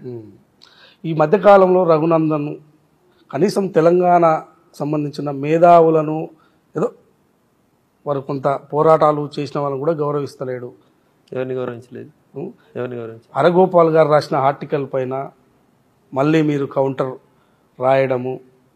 ఈ మధ్యకాలంలో రఘునందన్ కనీసం తెలంగాణ సంబంధించిన మేధావులను ఏదో వారు కొంత పోరాటాలు చేసిన వాళ్ళని కూడా గౌరవిస్తలేడు ఎవరిని గౌరవించలేదు ఉం? ఎవరిని గౌరవించలేదు హరగోపాల్ గారు రాసిన ఆర్టికల్ పైన మళ్ళీ మీరు కౌంటర్ రాయడము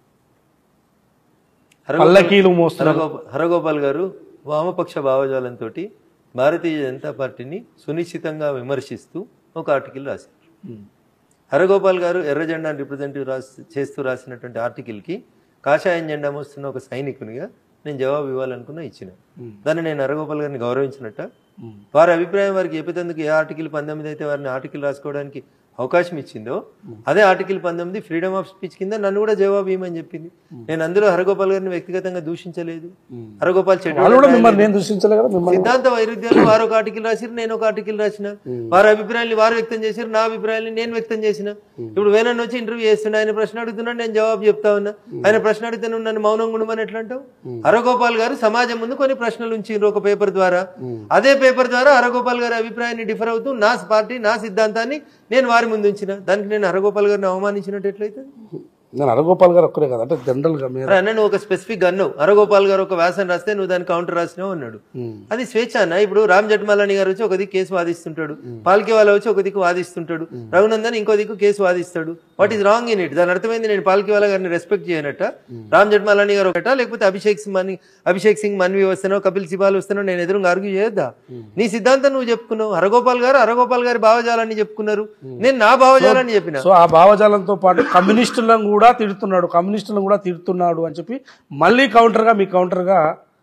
పల్లకీలు మోస్తున్నారు హరగోపాల్ హరగోపాల్ గారు వామపక్ష భావజాలంతో భారతీయ జనతా పార్టీని సునిశ్చితంగా విమర్శిస్తూ ఒక ఆర్టికల్ రాశారు హరగోపాల్ గారు ఎర్ర జెండా రిప్రజెంటేటివ్ రాసి చేస్తూ రాసినటువంటి ఆర్టికల్కి కాషాయం జెండా మోస్తున్న ఒక సైనికునిగా నేను జవాబు ఇవ్వాలనుకున్నా ఇచ్చిన దాన్ని నేను హరగోపాల్ గారిని గౌరవించినట్ట వారి అభిప్రాయం వారికి చెప్పేందుకు ఏ ఆర్టికల్ పంతొమ్మిది అయితే వారిని ఆర్టికల్ రాసుకోవడానికి అవకాశం ఇచ్చిందో అదే ఆర్టికల్ పంతొమ్మిది ఫ్రీడమ్ ఆఫ్ స్పీచ్ కింద నన్ను కూడా జవాబు ఇవ్వమని చెప్పింది నేను అందులో హరగోపాల్ గారిని వ్యక్తిగతంగా దూషించలేదు హరగోపాల్ వాళ్ళు కూడా చెట్టు మిమ్మల్ని నేను దృష్టించలే కదా మిమ్మల్ని సిద్ధాంత వైరుధ్యాలు వారు ఒక ఆర్టికల్ రాసిరు నేను ఒక ఆర్టికల్ రాసిన వారి అభిప్రాయాన్ని వారు వ్యక్తం చేశారు నా అభిప్రాయాన్ని నేను వ్యక్తం చేసిన ఇప్పుడు వేనన్ను వచ్చి ఇంటర్వ్యూ చేస్తుండే ఆయన ప్రశ్న అడుగుతున్నాడు నేను జవాబు చెప్తా ఉన్నా ఆయన ప్రశ్న అడిగితే నువ్వు నన్ను మౌనంగా ఉండమని ఎట్లా అంటావు హరగోపాల్ గారు సమాజం ముందు కొన్ని ప్రశ్నలు ఉంచారు ఒక పేపర్ ద్వారా అదే పేపర్ ద్వారా హరగోపాల్ గారి అభిప్రాయాన్ని డిఫర్ అవుతూ నా పార్టీ నా సిద్ధాంతాన్ని నేను వారి ముందు ఉంచిన దానికి నేను హరగోపాల్ గారిని అవమానించినట్టు ఎట్లయితే నేను అరగోపాల్ గారు ఒక్కరే కదా అంటే జనరల్గా మీరు అరే అన్న నువ్వు ఒక స్పెసిఫిక్ అన్నావు హరగోపాల్ గారు ఒక వ్యాసం రాస్తే నువ్వు దానికి కౌంటర్ రాసినావు అన్నాడు అది స్వేచ్ఛ అన్న ఇప్పుడు రామ్ జట్మలాని గారు వచ్చి ఒక దిక్కు కేసు వాదిస్తుంటాడు పాల్కే వాళ్ళ వచ్చి ఒక దిక్కు వాదిస్తుంటాడు రఘునందన్ ఇంకో దిక్కు కేసు వాదిస్తాడు what is wrong in it దాని అర్థమైంది నేను పాల్కే వాళ్ళ గారిని రెస్పెక్ట్ చేయనట్ట రామ్ జట్మలాని గారు ఒకట లేకపోతే అభిషేక్ సింగ్ మని అభిషేక్ సింగ్ మన్వి వస్తానో కపిల్ సిబాల్ వస్తానో నేను ఎదురుగా ఆర్గ్యూ చేయొద్దా నీ సిద్ధాంతం నువ్వు చెప్పుకున్నావు హరగోపాల్ గారు హరగోపాల్ గారి భావజాలాన్ని చెప్పుకున్నారు నేను నా భావజాలాన్ని చెప్పిన సో ఆ భావజాలంతో పాటు కమ్యూనిస్టులను కూడా తిడుతున్నాడు కమ్యూనిస్టులను కూడా తిడుతున్నాడు అని చెప్పి మళ్ళీ కౌంటర్గా మీ కౌంటర్గా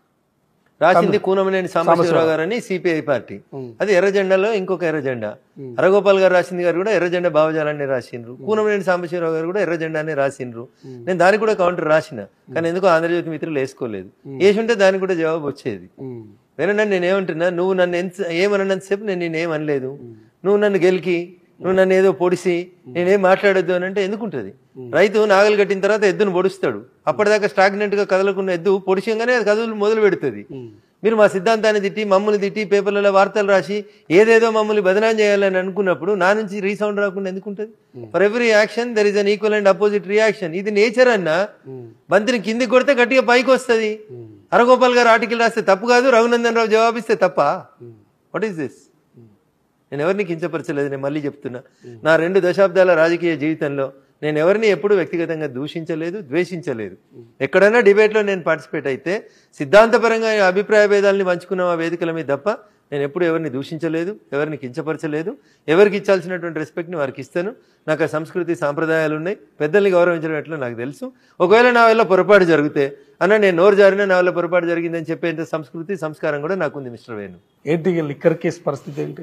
రాసింది కూనమనేని సాంబశివరావు గారు అని సిపిఐ పార్టీ అది ఎర్ర జెండాలో ఇంకొక ఎర్ర జెండా హరగోపాల్ గారు రాసింది గారు కూడా ఎర్ర జెండా భావజాలాన్ని రాసిండ్రు కూనమనేని సాంబశివరావు గారు కూడా ఎర్ర జెండానే రాసిండ్రు నేను దానికి కూడా కౌంటర్ రాసిన కానీ ఎందుకో ఆంధ్రజ్యోతి మిత్రులు వేసుకోలేదు వేసుంటే దానికి కూడా జవాబు వచ్చేది వినండి నేనేమంటున్నా నువ్వు నన్ను ఎంత ఏమన్నంతసేపు నేను నేనేం అనలేదు నువ్వు నన్ను గెలికి నువ్వు నన్ను ఏదో పొడిసి నేనేం మాట్లాడొద్దు అని అంటే ఎందుకుంటది రైతు నాగలు కట్టిన తర్వాత ఎద్దును పొడుస్తాడు అప్పటిదాకా స్టాగ్నెంట్ గా కదలకున్న ఎద్దు పొడిచంగానే అది కదులు మొదలు పెడుతుంది మీరు మా సిద్ధాంతాన్ని తిట్టి మమ్మల్ని తిట్టి పేపర్లలో వార్తలు రాసి ఏదేదో మమ్మల్ని బదనాం చేయాలని అనుకున్నప్పుడు నా నుంచి రీసౌండ్ రాకుండా ఎందుకుంటది for every action there is an equal and opposite reaction ఇది నేచర్ అన్న బంతిని కింది కొడితే గట్టిగా పైకి వస్తుంది హరగోపాల్ గారు ఆర్టికల్ రాస్తే తప్పు కాదు రఘునందన్ రావు జవాబిస్తే తప్ప వాట్ ఈస్ దిస్ నేను ఎవరిని కించపరచలేదు నేను మళ్ళీ చెప్తున్నా నా రెండు దశాబ్దాల రాజకీయ జీవితంలో నేను ఎవరిని ఎప్పుడు వ్యక్తిగతంగా దూషించలేదు ద్వేషించలేదు ఎక్కడైనా డిబేట్లో నేను పార్టిసిపేట్ అయితే సిద్ధాంతపరంగా అభిప్రాయ భేదాలని పంచుకున్న ఆ వేదికల మీద తప్ప నేను ఎప్పుడు ఎవరిని దూషించలేదు ఎవరిని కించపరచలేదు ఎవరికి ఇచ్చాల్సినటువంటి రెస్పెక్ట్ని వారికి ఇస్తాను నాకు ఆ సంస్కృతి సాంప్రదాయాలు ఉన్నాయి పెద్దల్ని గౌరవించడం ఎట్లా నాకు తెలుసు ఒకవేళ నా వల్ల పొరపాటు జరిగితే అన్న నేను నోరు జారినా నా వల్ల పొరపాటు జరిగిందని చెప్పేంత సంస్కృతి సంస్కారం కూడా నాకుంది మిస్టర్ వేణు ఏంటి ఇక లిక్కర్ కేసు పరిస్థితి ఏంటి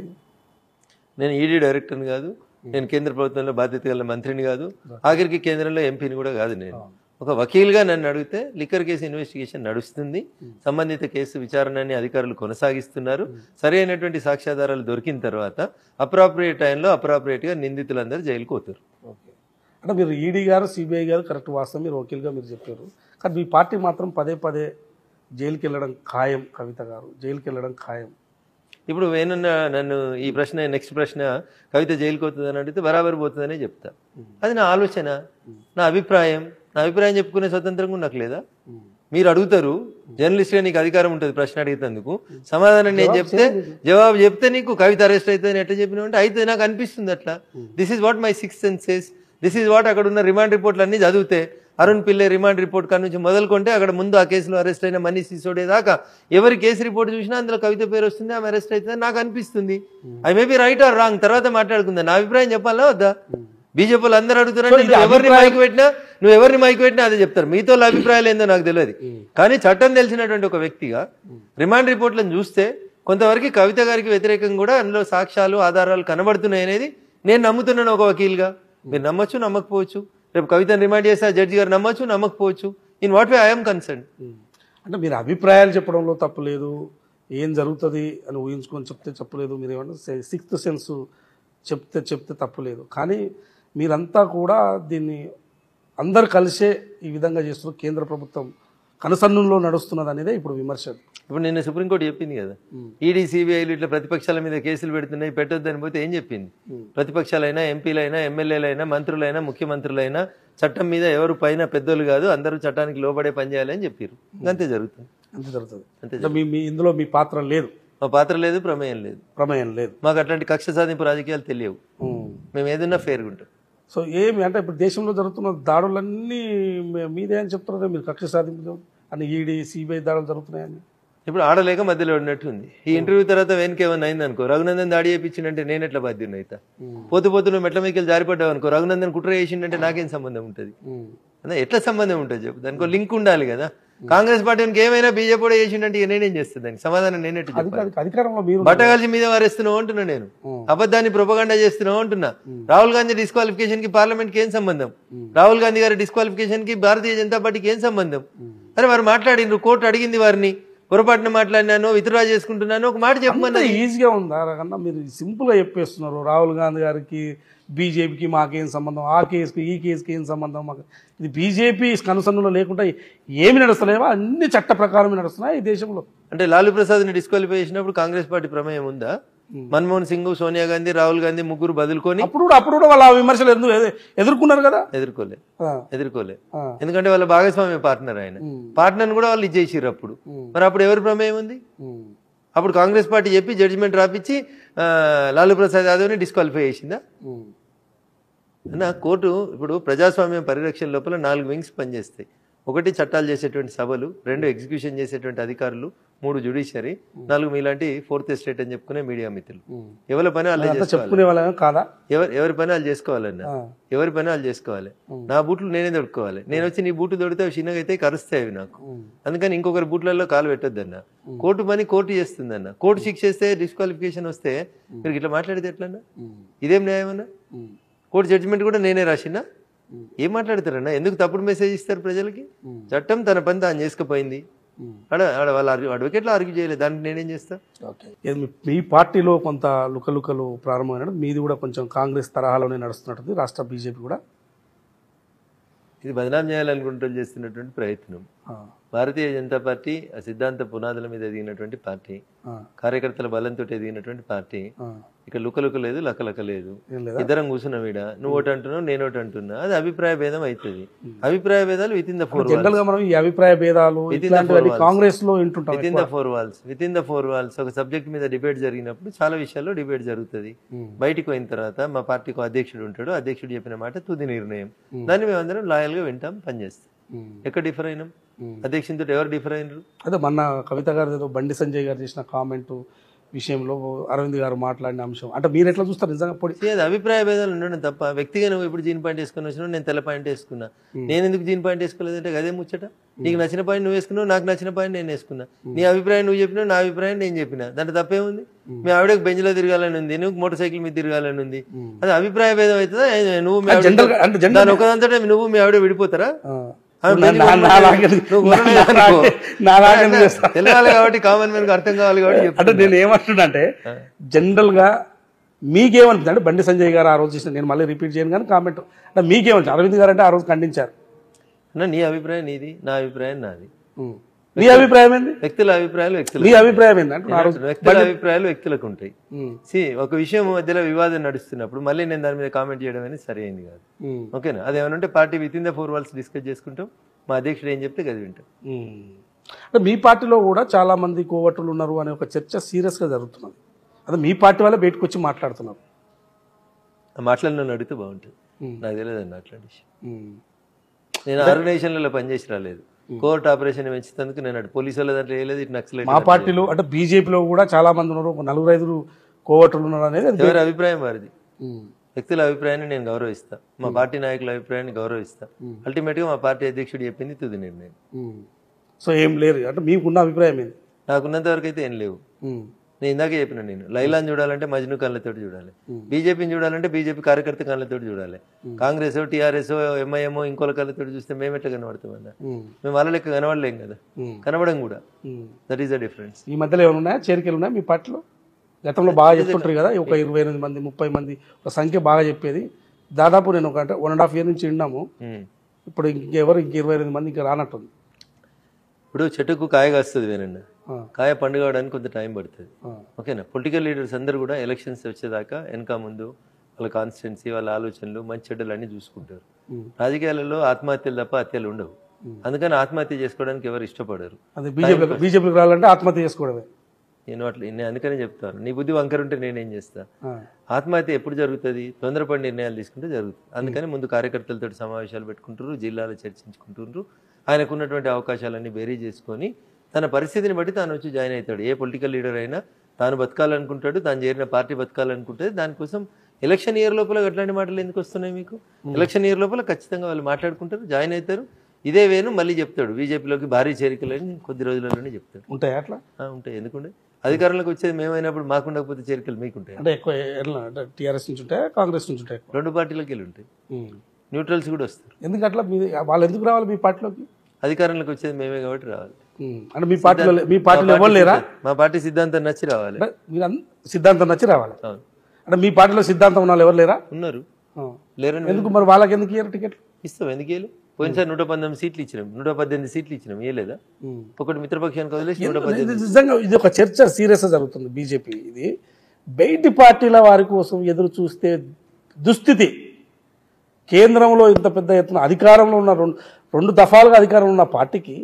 నేను ఈడీ డైరెక్టర్ని కాదు నేను కేంద్ర ప్రభుత్వంలో బాధ్యత గల మంత్రిని కాదు ఆఖరికి కేంద్రంలో ఎంపీని కూడా కాదు నేను ఒక వకీల్గా నన్ను అడిగితే లిక్కర్ కేసు ఇన్వెస్టిగేషన్ నడుస్తుంది సంబంధిత కేసు విచారణని అధికారులు కొనసాగిస్తున్నారు సరి అయినటువంటి సాక్ష్యాధారాలు దొరికిన తర్వాత అప్రాప్రియేట్ టైంలో అప్రాప్రియేట్గా నిందితులందరూ జైలుకు పోతారు ఓకే అంటే మీరు ఈడీ గారు సిబిఐ గారు కరెక్ట్ వాస్తవం మీరు వకీల్గా మీరు చెప్పారు కానీ మీ పార్టీ మాత్రం పదే పదే జైలుకి వెళ్ళడం ఖాయం కవిత గారు జైలుకి వెళ్ళడం ఖాయం ఇప్పుడు వేణున్న నన్ను ఈ ప్రశ్న నెక్స్ట్ ప్రశ్న కవిత జైలుకి పోతుంది అని అడిగితే బరాబర్ పోతుందనే చెప్తా అది నా ఆలోచన నా అభిప్రాయం నా అభిప్రాయం చెప్పుకునే స్వతంత్రం కూడా నాకు లేదా మీరు అడుగుతారు జర్నలిస్ట్గా నీకు అధికారం ఉంటుంది ప్రశ్న అడిగేందుకు సమాధానం నేను చెప్తే జవాబు చెప్తే నీకు కవిత అరెస్ట్ అవుతుంది ఎట్లా చెప్పిన అంటే అయితే నాకు అనిపిస్తుంది అట్లా this is what my six senses this is what అక్కడ ఉన్న రిమాండ్ రిపోర్ట్లు అన్ని చదివితే అరుణ్ పిల్లే రిమాండ్ రిపోర్ట్ కాడ నుంచి మొదలుకుంటే అక్కడ ముందు ఆ కేసులో అరెస్ట్ అయిన మనీష్ సిసోడే దాకా ఎవరి కేసు రిపోర్ట్ చూసినా అందులో కవిత పేరు వస్తుంది ఆమె అరెస్ట్ అవుతుంది నాకు అనిపిస్తుంది I may be right or wrong తర్వాత మాట్లాడుకుందా నా అభిప్రాయం చెప్పాలా వద్దా బీజేపీ వాళ్ళు అందరూ అడుగుతున్నారు So, ఇది నువ్వు ఎవరిని మైకి పెట్టినా నువ్వు ఎవరిని మైకి పెట్టినా అదే చెప్తారు మీతో వాళ్ళ అభిప్రాయాలు ఏందో నాకు తెలియదు కానీ చట్టం తెలిసినటువంటి ఒక వ్యక్తిగా రిమాండ్ రిపోర్ట్లను చూస్తే కొంతవరకు కవిత గారికి వ్యతిరేకంగా కూడా అందులో సాక్ష్యాలు ఆధారాలు కనబడుతున్నాయి అనేది నేను నమ్ముతున్నాను ఒక వకీల్గా మీరు నమ్మొచ్చు నమ్మకపోవచ్చు రేపు కవితను రిమాండ్ చేస్తే ఆ జడ్జి గారు నమ్మొచ్చు నమ్మకపోవచ్చు in what way I'm concern అంటే మీరు అభిప్రాయాలు చెప్పడంలో తప్పులేదు ఏం జరుగుతుంది అని ఊహించుకొని చెప్తే చెప్పలేదు మీరు ఏమన్నా సిక్స్త్ సెన్స్ చెప్తే చెప్తే తప్పులేదు కానీ మీరంతా కూడా దీన్ని అందరు కలిసే ఈ విధంగా చేస్తున్నారు కేంద్ర ప్రభుత్వం కనుసన్నుల్లో నడుస్తున్నది అనేదే ఇప్పుడు విమర్శ ఇప్పుడు నిన్న సుప్రీంకోర్టు చెప్పింది కదా ఈడీ సిబిఐలు ఇట్లా ప్రతిపక్షాల మీద కేసులు పెడుతున్నాయి పెట్టొద్దని పోతే ఏం చెప్పింది ప్రతిపక్షాలైనా ఎంపీలైనా ఎమ్మెల్యేలైనా మంత్రులైనా ముఖ్యమంత్రులైనా చట్టం మీద ఎవరు పైన పెద్దోళ్ళు కాదు అందరూ చట్టానికి లోబడే పని చేయాలని చెప్పారు అంతే జరుగుతుంది అంతే జరుగుతుంది అంతే అంటే మీ మీ ఇందులో మీ పాత్ర లేదు మా పాత్ర లేదు ప్రమేయం లేదు ప్రమేయం లేదు మాకు అట్లాంటి కక్ష సాధింపు రాజకీయాలు తెలియవు ఉమ్. మేము ఏదన్నా ఫేర్గా ఉంటాం సో ఏమి అంటే ఇప్పుడు దేశంలో జరుగుతున్న దాడులన్నీ మీ- మీదే అని చెప్తున్నారు మీరు కక్ష సాధింపు అని ఈడీ సిబిఐ దాడులు జరుగుతున్నాయని ఇప్పుడు ఆడలేక మధ్యలో ఉన్నట్టు ఉంది ఈ ఇంటర్వ్యూ తర్వాత వెనక ఏమన్నా అయింది అనుకో రఘునందన్ దాడి చేయించిండంటే నేను ఎట్లా బాధ్యుని అయితే పోతు పోతు నువ్వు మెట్ల మీదకి జారిపడ్డావు అనుకో రఘునందన్ కుట్ర చేసిండంటే నాకేం సంబంధం ఉంటుంది ఉమ్. అదే ఎట్లా సంబంధం ఉంటుంది చెప్పు దానికి లింక్ ఉండాలి కదా కాంగ్రెస్ పార్టీకి ఏమైనా బీజేపీ కూడా చేసిండంటే ఇక నేనేం చేస్తాను దానికి సమాధానం నేనెట్టు అది చెప్పాలి కాదు, అధికారంలో మీరు బట్ట కలిసి మీద వారేస్తున్నావు అంటున్నా నేను ఉం. అబద్ధాన్ని ప్రొపగండా చేస్తున్నావు అంటున్నా రాహుల్ గాంధీ డిస్క్వాలిఫికేషన్ కి పార్లమెంట్ కి ఏం సంబంధం రాహుల్ గాంధీ గారి డిస్క్వాలిఫికేషన్ కి భారతీయ జనతా పార్టీకి ఏం సంబంధం అరే వారు మాట్లాడిండ్రు కోర్టు అడిగింది వారిని పొరపాటున మాట్లాడినాను విత్డ్రా చేసుకుంటున్నాను ఒక మాట అంత చెప్పమన్నది ఈజీగా ఉందా కన్నా మీరు సింపుల్గా చెప్పేస్తున్నారు రాహుల్ గాంధీ గారికి బీజేపీకి మాకేం సంబంధం ఆ కేసుకి ఈ కేసుకి ఏం సంబంధం మాకు ఇది బీజేపీ కనుసన్నులో లేకుండా ఏమి నడుస్తలేవా అన్ని చట్ట ప్రకారమే నడుస్తున్నాయి ఈ దేశంలో అంటే లాలూ ప్రసాద్ని డిస్క్వాలిఫై చేసినప్పుడు కాంగ్రెస్ పార్టీ ప్రమేయం ఉందా మన్మోహన్ సింగ్ సోనియా గాంధీ రాహుల్ గాంధీ ముగ్గురు బదులుకొని అప్పుడు కూడా అప్పుడు కూడా వాళ్ళు ఆ విమర్శలు ఎందుకు ఎదు- ఎదుర్కొన్నారు కదా ఎదుర్కోలే ఆ, ఎదుర్కోలే ఆ. ఎందుకంటే వాళ్ళ భాగస్వామ్య పార్ట్నర్ ఆయన పార్ట్నర్ కూడా వాళ్ళు ఇచ్చేసిర్రు అప్పుడు మరి అప్పుడు ఎవరి ప్రమేయం ఉంది ఉమ్, అప్పుడు కాంగ్రెస్ పార్టీ చెప్పి జడ్జిమెంట్ రాపిచ్చి ఆ, లాలూ ప్రసాద్ యాదవ్ని డిస్క్వాలిఫై చేసిందా ఉమ్, అన్న కోర్టు ఇప్పుడు ప్రజాస్వామ్యం పరిరక్షణ లోపల నాలుగు వింగ్స్ పనిచేస్తాయి ఒకటి చట్టాలు చేసేటువంటి సభలు రెండు ఎగ్జిక్యూషన్ చేసేటువంటి అధికారులు మూడు జుడిషియరీ నాలుగు మీలాంటి ఫోర్త్ ఎస్టేట్ అని చెప్పుకునే మీడియా మిత్రులు ఉమ్. ఎవరి పని వాళ్ళే అంతా చేసుకోవాలి చెప్పుకునే వాళ్ళ కాదా ఎవరి ఎవరి పని వాళ్ళు చేసుకోవాలన్న ఆ, ఎవరి పని వాళ్ళు చేసుకోవాలి నా బూట్లు నేనే దొడుకోవాలి నేను వచ్చి నీ బూట్లు దొడితే అవి చిన్నగా అయితే కరుస్తాయి అవి నాకు ఉమ్, అందుకని ఇంకొకరి బూట్లలో కాలు పెట్టొద్దన్న కోర్టు పని కోర్టు చేస్తుందన్న కోర్టు శిక్ష చేస్తే డిస్క్వాలిఫికేషన్ వస్తే మీరు ఇట్లా మాట్లాడితే ఎట్లన్నా ఉమ్, ఇదేం న్యాయమన్నా ఉమ్, కోర్టు జడ్జిమెంట్ కూడా నేనే రాసినా ఉమ్. ఏం మాట్లాడతారన్నా ఎందుకు తప్పుడు మెసేజ్ ఇస్తారు ప్రజలకి ఉమ్. చట్టం తన పని తాను చేసుకుపోయింది ఉమ్. ఆడ ఆడ వాళ్ళ అడ్వకేట్లో ఆర్గ్యూ చేయలేదు దానికి నేనేం చేస్తా ఓకే ఇది మీ- మీ పార్టీలో కొంత లుకలుకలు ప్రారంభమైన మీది కూడా కొంచెం కాంగ్రెస్ తరహాలోనే నడుస్తున్నట్టుంది రాష్ట్ర బీజేపీ కూడా ఇది బదనాం చేయాలనుకుంటూ చేస్తున్నటువంటి ప్రయత్నం ఆ, భారతీయ జనతా పార్టీ ఆ సిద్ధాంత పునాదుల మీద ఎదిగినటువంటి పార్టీ ఆ, కార్యకర్తల బలంతో ఎదిగినటువంటి పార్టీ ఆ, ఇక లుకలుక లేదు లకలక లేదు ఏం లేదా ఇద్దరం కూర్చున్నాం ఈడ నువ్వు ఒకటి అంటున్నావు నేను ఒకటి అంటున్నా అది అభిప్రాయ భేదం అవుతుంది అభిప్రాయ భేదాలు within the four general గా మనం ఈ అభిప్రాయ భేదాలు Within the ఇట్లాంటివన్నీ four కాంగ్రెస్ లో వింటుంటాం within the four walls within the four walls ఒక సబ్జెక్ట్ మీద డిబేట్ జరిగినప్పుడు చాలా విషయాల్లో డిబేట్ జరుగుతుంది Hmm. బయటికి పోయిన తర్వాత మా పార్టీకి అధ్యక్షుడు ఉంటాడు అధ్యక్షుడు చెప్పిన మాట తుది నిర్ణయం దాన్ని మేమందరం లాయల్ గా వింటాం పనిచేస్తాం ఉమ్, ఎక్కడ డిఫర్ అయినాం Hmm. అధ్యక్షునితో ఎవరు డిఫర్ అయినరు అదే మొన్న కవిత గారు ఏదో బండి సంజయ్ గారు చేసిన కామెంట్ విషయంలో అరవింద్ గారు మాట్లాడిన అంశం అంటే మీరు ఎట్లా చూస్తారు నిజంగా పొడి See, అది అభిప్రాయ భేదాలు ఉండడం తప్ప వ్యక్తిగా నువ్వు ఇప్పుడు జీన్ పాయింట్ వేసుకుని వచ్చినా నేను తెల్ల పాయింట్ వేసుకున్నా నేను ఎందుకు జీన్ పాయింట్ వేసుకోలేదంటే అదే ముచ్చట నీకు నచ్చిన పాయింట్ నువ్వు వేసుకున్నావు నాకు నచ్చిన పాయింట్ నేను వేసుకున్నా నీ అభిప్రాయం నువ్వు చెప్పినావు నా అభిప్రాయం నేను చెప్పినా దాంట్లో తప్పేముంది మీ ఆవిడకి బెంచ్లో తిరగాలని ఉంది నువ్వు మోటార్ సైకిల్ మీద తిరగాలని ఉంది అది అభిప్రాయ భేదం అవుతుందా ఏ- నువ్వు మీ ఆవిడ జనరల్ అంటే జనరల్ దాని ఒకదాంతో నువ్వు మీ ఆవిడ విడిపోతారా ఆమె నా- బెంచ్లో నా- కూర్చొని నాలాగే- నువ్వు కొనలేదు నా- అనుకో. నా- నాలాగే చేస్తా. తెలవాలి కాబట్టి కామన్ మ్యాన్ అర్థం కావాలి కాబట్టి చెప్తున్నా. అంటే నేను ఏమంటున్నా అంటే జనరల్ గా మీకేమనిపించింది అంటే బండి సంజయ్ గారు ఆ రోజు చేసిన నేను మళ్ళీ రిపీట్ చేయను కానీ కామెంట్ అంటే మీకేమనిపించింది అరవింద్ గారు అంటే ఆ రోజు ఖండించారు అన్న నీ అభిప్రాయం నీది నా అభిప్రాయం నాది ఉమ్. మీ అభిప్రాయం ఏంది వ్యక్తుల అభిప్రాయాలు వ్యక్తుల మీ అభిప్రాయం ఏంది అంటే ఆ రోజు వ్యక్తుల అభిప్రాయాలు వ్యక్తులకు ఉంటాయి ఉమ్, సి ఒక విషయం మధ్యలో వివాదం నడుస్తున్నప్పుడు మళ్ళీ నేను దాని మీద కామెంట్ చేయడం అనేది సరైంది కాదు ఉమ్, ఓకేనా అదేమన్నా ఉంటే party within the four walls discuss చేసుకుంటాం మా అధ్యక్షుడు ఏం చెప్తే గది వింటాం ఉమ్. అంటే మీ పార్టీలో కూడా చాలా మంది కోవట్టులు ఉన్నారు అనే ఒక చర్చ సీరియస్ గా జరుగుతున్నది అదే మీ పార్టీ వాళ్ళే బయటకు వచ్చి మాట్లాడుతున్నారు ఆ మాటలు నన్ను అడిగితే బాగుంటుంది ఉమ్. నాకు తెలియదు అన్న అట్లాంటి విషయం ఉమ్, నేను ఆర్గనైజేషన్లలో పనిచేసి రాలేదు కోర్ట్ ఆపరేషన్ పెంచినందుకు నేను అటు పోలీసు వాళ్ళ దాంట్లో వేయలేదు ఇటు నక్సలైట్ మా పార్టీలో అంటే బీజేపీలో కూడా చాలా మంది ఉన్నారు ఒక నలుగురు ఐదుగురు కోవట్టులు ఉన్నారు అనేది అది ఎవరి అభిప్రాయం వారిది ఉమ్, వ్యక్తుల అభిప్రాయాన్ని నేను గౌరవిస్తా మా పార్టీ నాయకుల అభిప్రాయాన్ని గౌరవిస్తా అల్టిమేట్ గా మా పార్టీ అధ్యక్షుడు చెప్పింది తుది నిర్ణయం ఉమ్. సో ఏం లేరు అంటే మీకున్న అభిప్రాయం ఏంది నాకున్నంత వరకు అయితే ఏం లేవు ఉమ్, నేను ఇందాకే చెప్పిన నేను లైలాన్ చూడాలంటే మజ్ను కళ్ళతోటి చూడాలి బీజేపీని చూడాలంటే బీజేపీ కార్యకర్త కళ్ళతోటి చూడాలి కాంగ్రెస్ టీఆర్ఎస్ ఎంఐఎం ఇంకోల కళ్ళతోటి చూస్తే మేము ఎట్లా కనబడతామన్నా ఉమ్, మేము వాళ్ళ లెక్క కనబడలేం కదా ఉమ్, కనబడం కూడా um. That is the difference ఈ మధ్యలో ఏమైనా ఉన్నాయా చేరికలు ఉన్నాయా మీ పార్టీలో గతంలో బాగా చెప్తుంటారు కదా ఒక ఇరవై ఎనిమిది మంది ముప్పై మంది ఒక సంఖ్య బాగా చెప్పేది దాదాపు నేను ఒక అంటే వన్ అండ్ హాఫ్ ఇయర్ నుంచి విన్నాము ఇప్పుడు ఇంకెవరు ఇంక ఇరవై ఎనిమిది మంది ఇంకా రానట్టుంది ఇప్పుడు చెట్టుకు కాయ కాస్తుంది వేనండి ఆ, కాయ పండుగ అవడానికి కొంత టైం పడుతుంది ఆ, ఓకేనా పొలిటికల్ లీడర్స్ అందరూ కూడా ఎలక్షన్స్ వచ్చేదాకా వెనక ముందు వాళ్ళ కాన్స్టిట్యున్సీ వాళ్ళ ఆలోచనలు మంచి చెడ్డలు అన్ని చూసుకుంటారు ఉమ్. రాజకీయాలలో ఆత్మహత్యలు తప్ప హత్యలు ఉండవు అందుకని ఆత్మహత్య చేసుకోవడానికి ఎవరు ఇష్టపడరు అదే బీజేపీ బీజేపీకి రావాలంటే ఆత్మహత్య చేసుకోవడమే నేను అట్లా నేను అందుకనే చెప్తాను నీ బుద్ధి వంకర ఉంటే నేనేం చేస్తా ఆ, ఆత్మహత్య ఎప్పుడు జరుగుతుంది తొందరపడి నిర్ణయాలు తీసుకుంటే జరుగుతుంది అందుకని ముందు కార్యకర్తలతో సమావేశాలు పెట్టుకుంటారు జిల్లాలో చర్చించుకుంటుండ్రు ఆయనకున్నటువంటి అవకాశాలన్నీ బేరీ చేసుకొని తన పరిస్థితిని బట్టి తాను వచ్చి జాయిన్ అవుతాడు ఏ పొలిటికల్ లీడర్ అయినా తాను బతకాలనుకుంటాడు తాను చేరిన పార్టీ బతకాలనుకుంటుంది దానికోసం ఎలక్షన్ ఇయర్ లోపల అట్లాంటి మాటలు ఎందుకు వస్తున్నాయి మీకు ఎలక్షన్ ఇయర్ లోపల ఖచ్చితంగా వాళ్ళు మాట్లాడుకుంటారు జాయిన్ అవుతారు ఇదే వేను మళ్ళీ చెప్తాడు బీజేపీలోకి భారీ చేరికలని కొద్ది రోజులలోనే చెప్తాడు ఉంటాయా అట్లా ఆ, ఉంటాయి ఎందుకుండే అధికారంలోకి వచ్చేది మేమైనప్పుడు మాకుండకపోతే చేరికలు మీకుంటాయి అంటే ఎక్కువ ఎట్లా అంటే టీఆర్ఎస్ నుంచి ఉంటాయా కాంగ్రెస్ నుంచి ఉంటాయి ఎక్కువ రెండు పార్టీలకు వెళ్ళి ఉంటాయి ఉమ్. న్యూట్రల్స్ కూడా వస్తారు ఎందుకు అట్లా మీ వాళ్ళు ఎందుకు రావాలి మీ పార్టీలోకి అధికారంలోకి వచ్చేది మేమే కాబట్టి రావాలి ఉమ్. అంటే మీ పార్టీలో లే- మీ పార్టీలో ఎవరు లేరా మా పార్టీ సిద్ధాంతం నచ్చి రావాలి అంటే మీరు అన్- సిద్ధాంతం నచ్చి రావాలి అవును అంటే మీ పార్టీలో సిద్ధాంతం ఉన్న వాళ్ళు ఎవరు లేరా ఉన్నారు ఆ. లేరని ఎందుకు మరి వాళ్ళకి ఎందుకు ఇయ్యారు టికెట్ ఇస్తాం ఎందుకు ఇయ్యలేదు పోయినసారి నూట పంతొమ్మిది సీట్లు ఇచ్చినాం నూట పద్దెనిమిది సీట్లు ఇచ్చినాం ఇయ్యలేదా ఒకటి మిత్రపక్షానికి వదిలేసి నూట పద్దెనిమిది ఇది నిజంగా ఇది ఒక చర్చ సీరియస్గా జరుగుతుంది బీజేపీ ఇది బయటి పార్టీల వారి కోసం ఎదురు చూస్తే దుస్థితి కేంద్రంలో ఇంత పెద్ద ఎత్తున అధికారంలో ఉన్న రెండు రెండు దఫాలుగా అధికారంలో ఉన్న పార్టీకి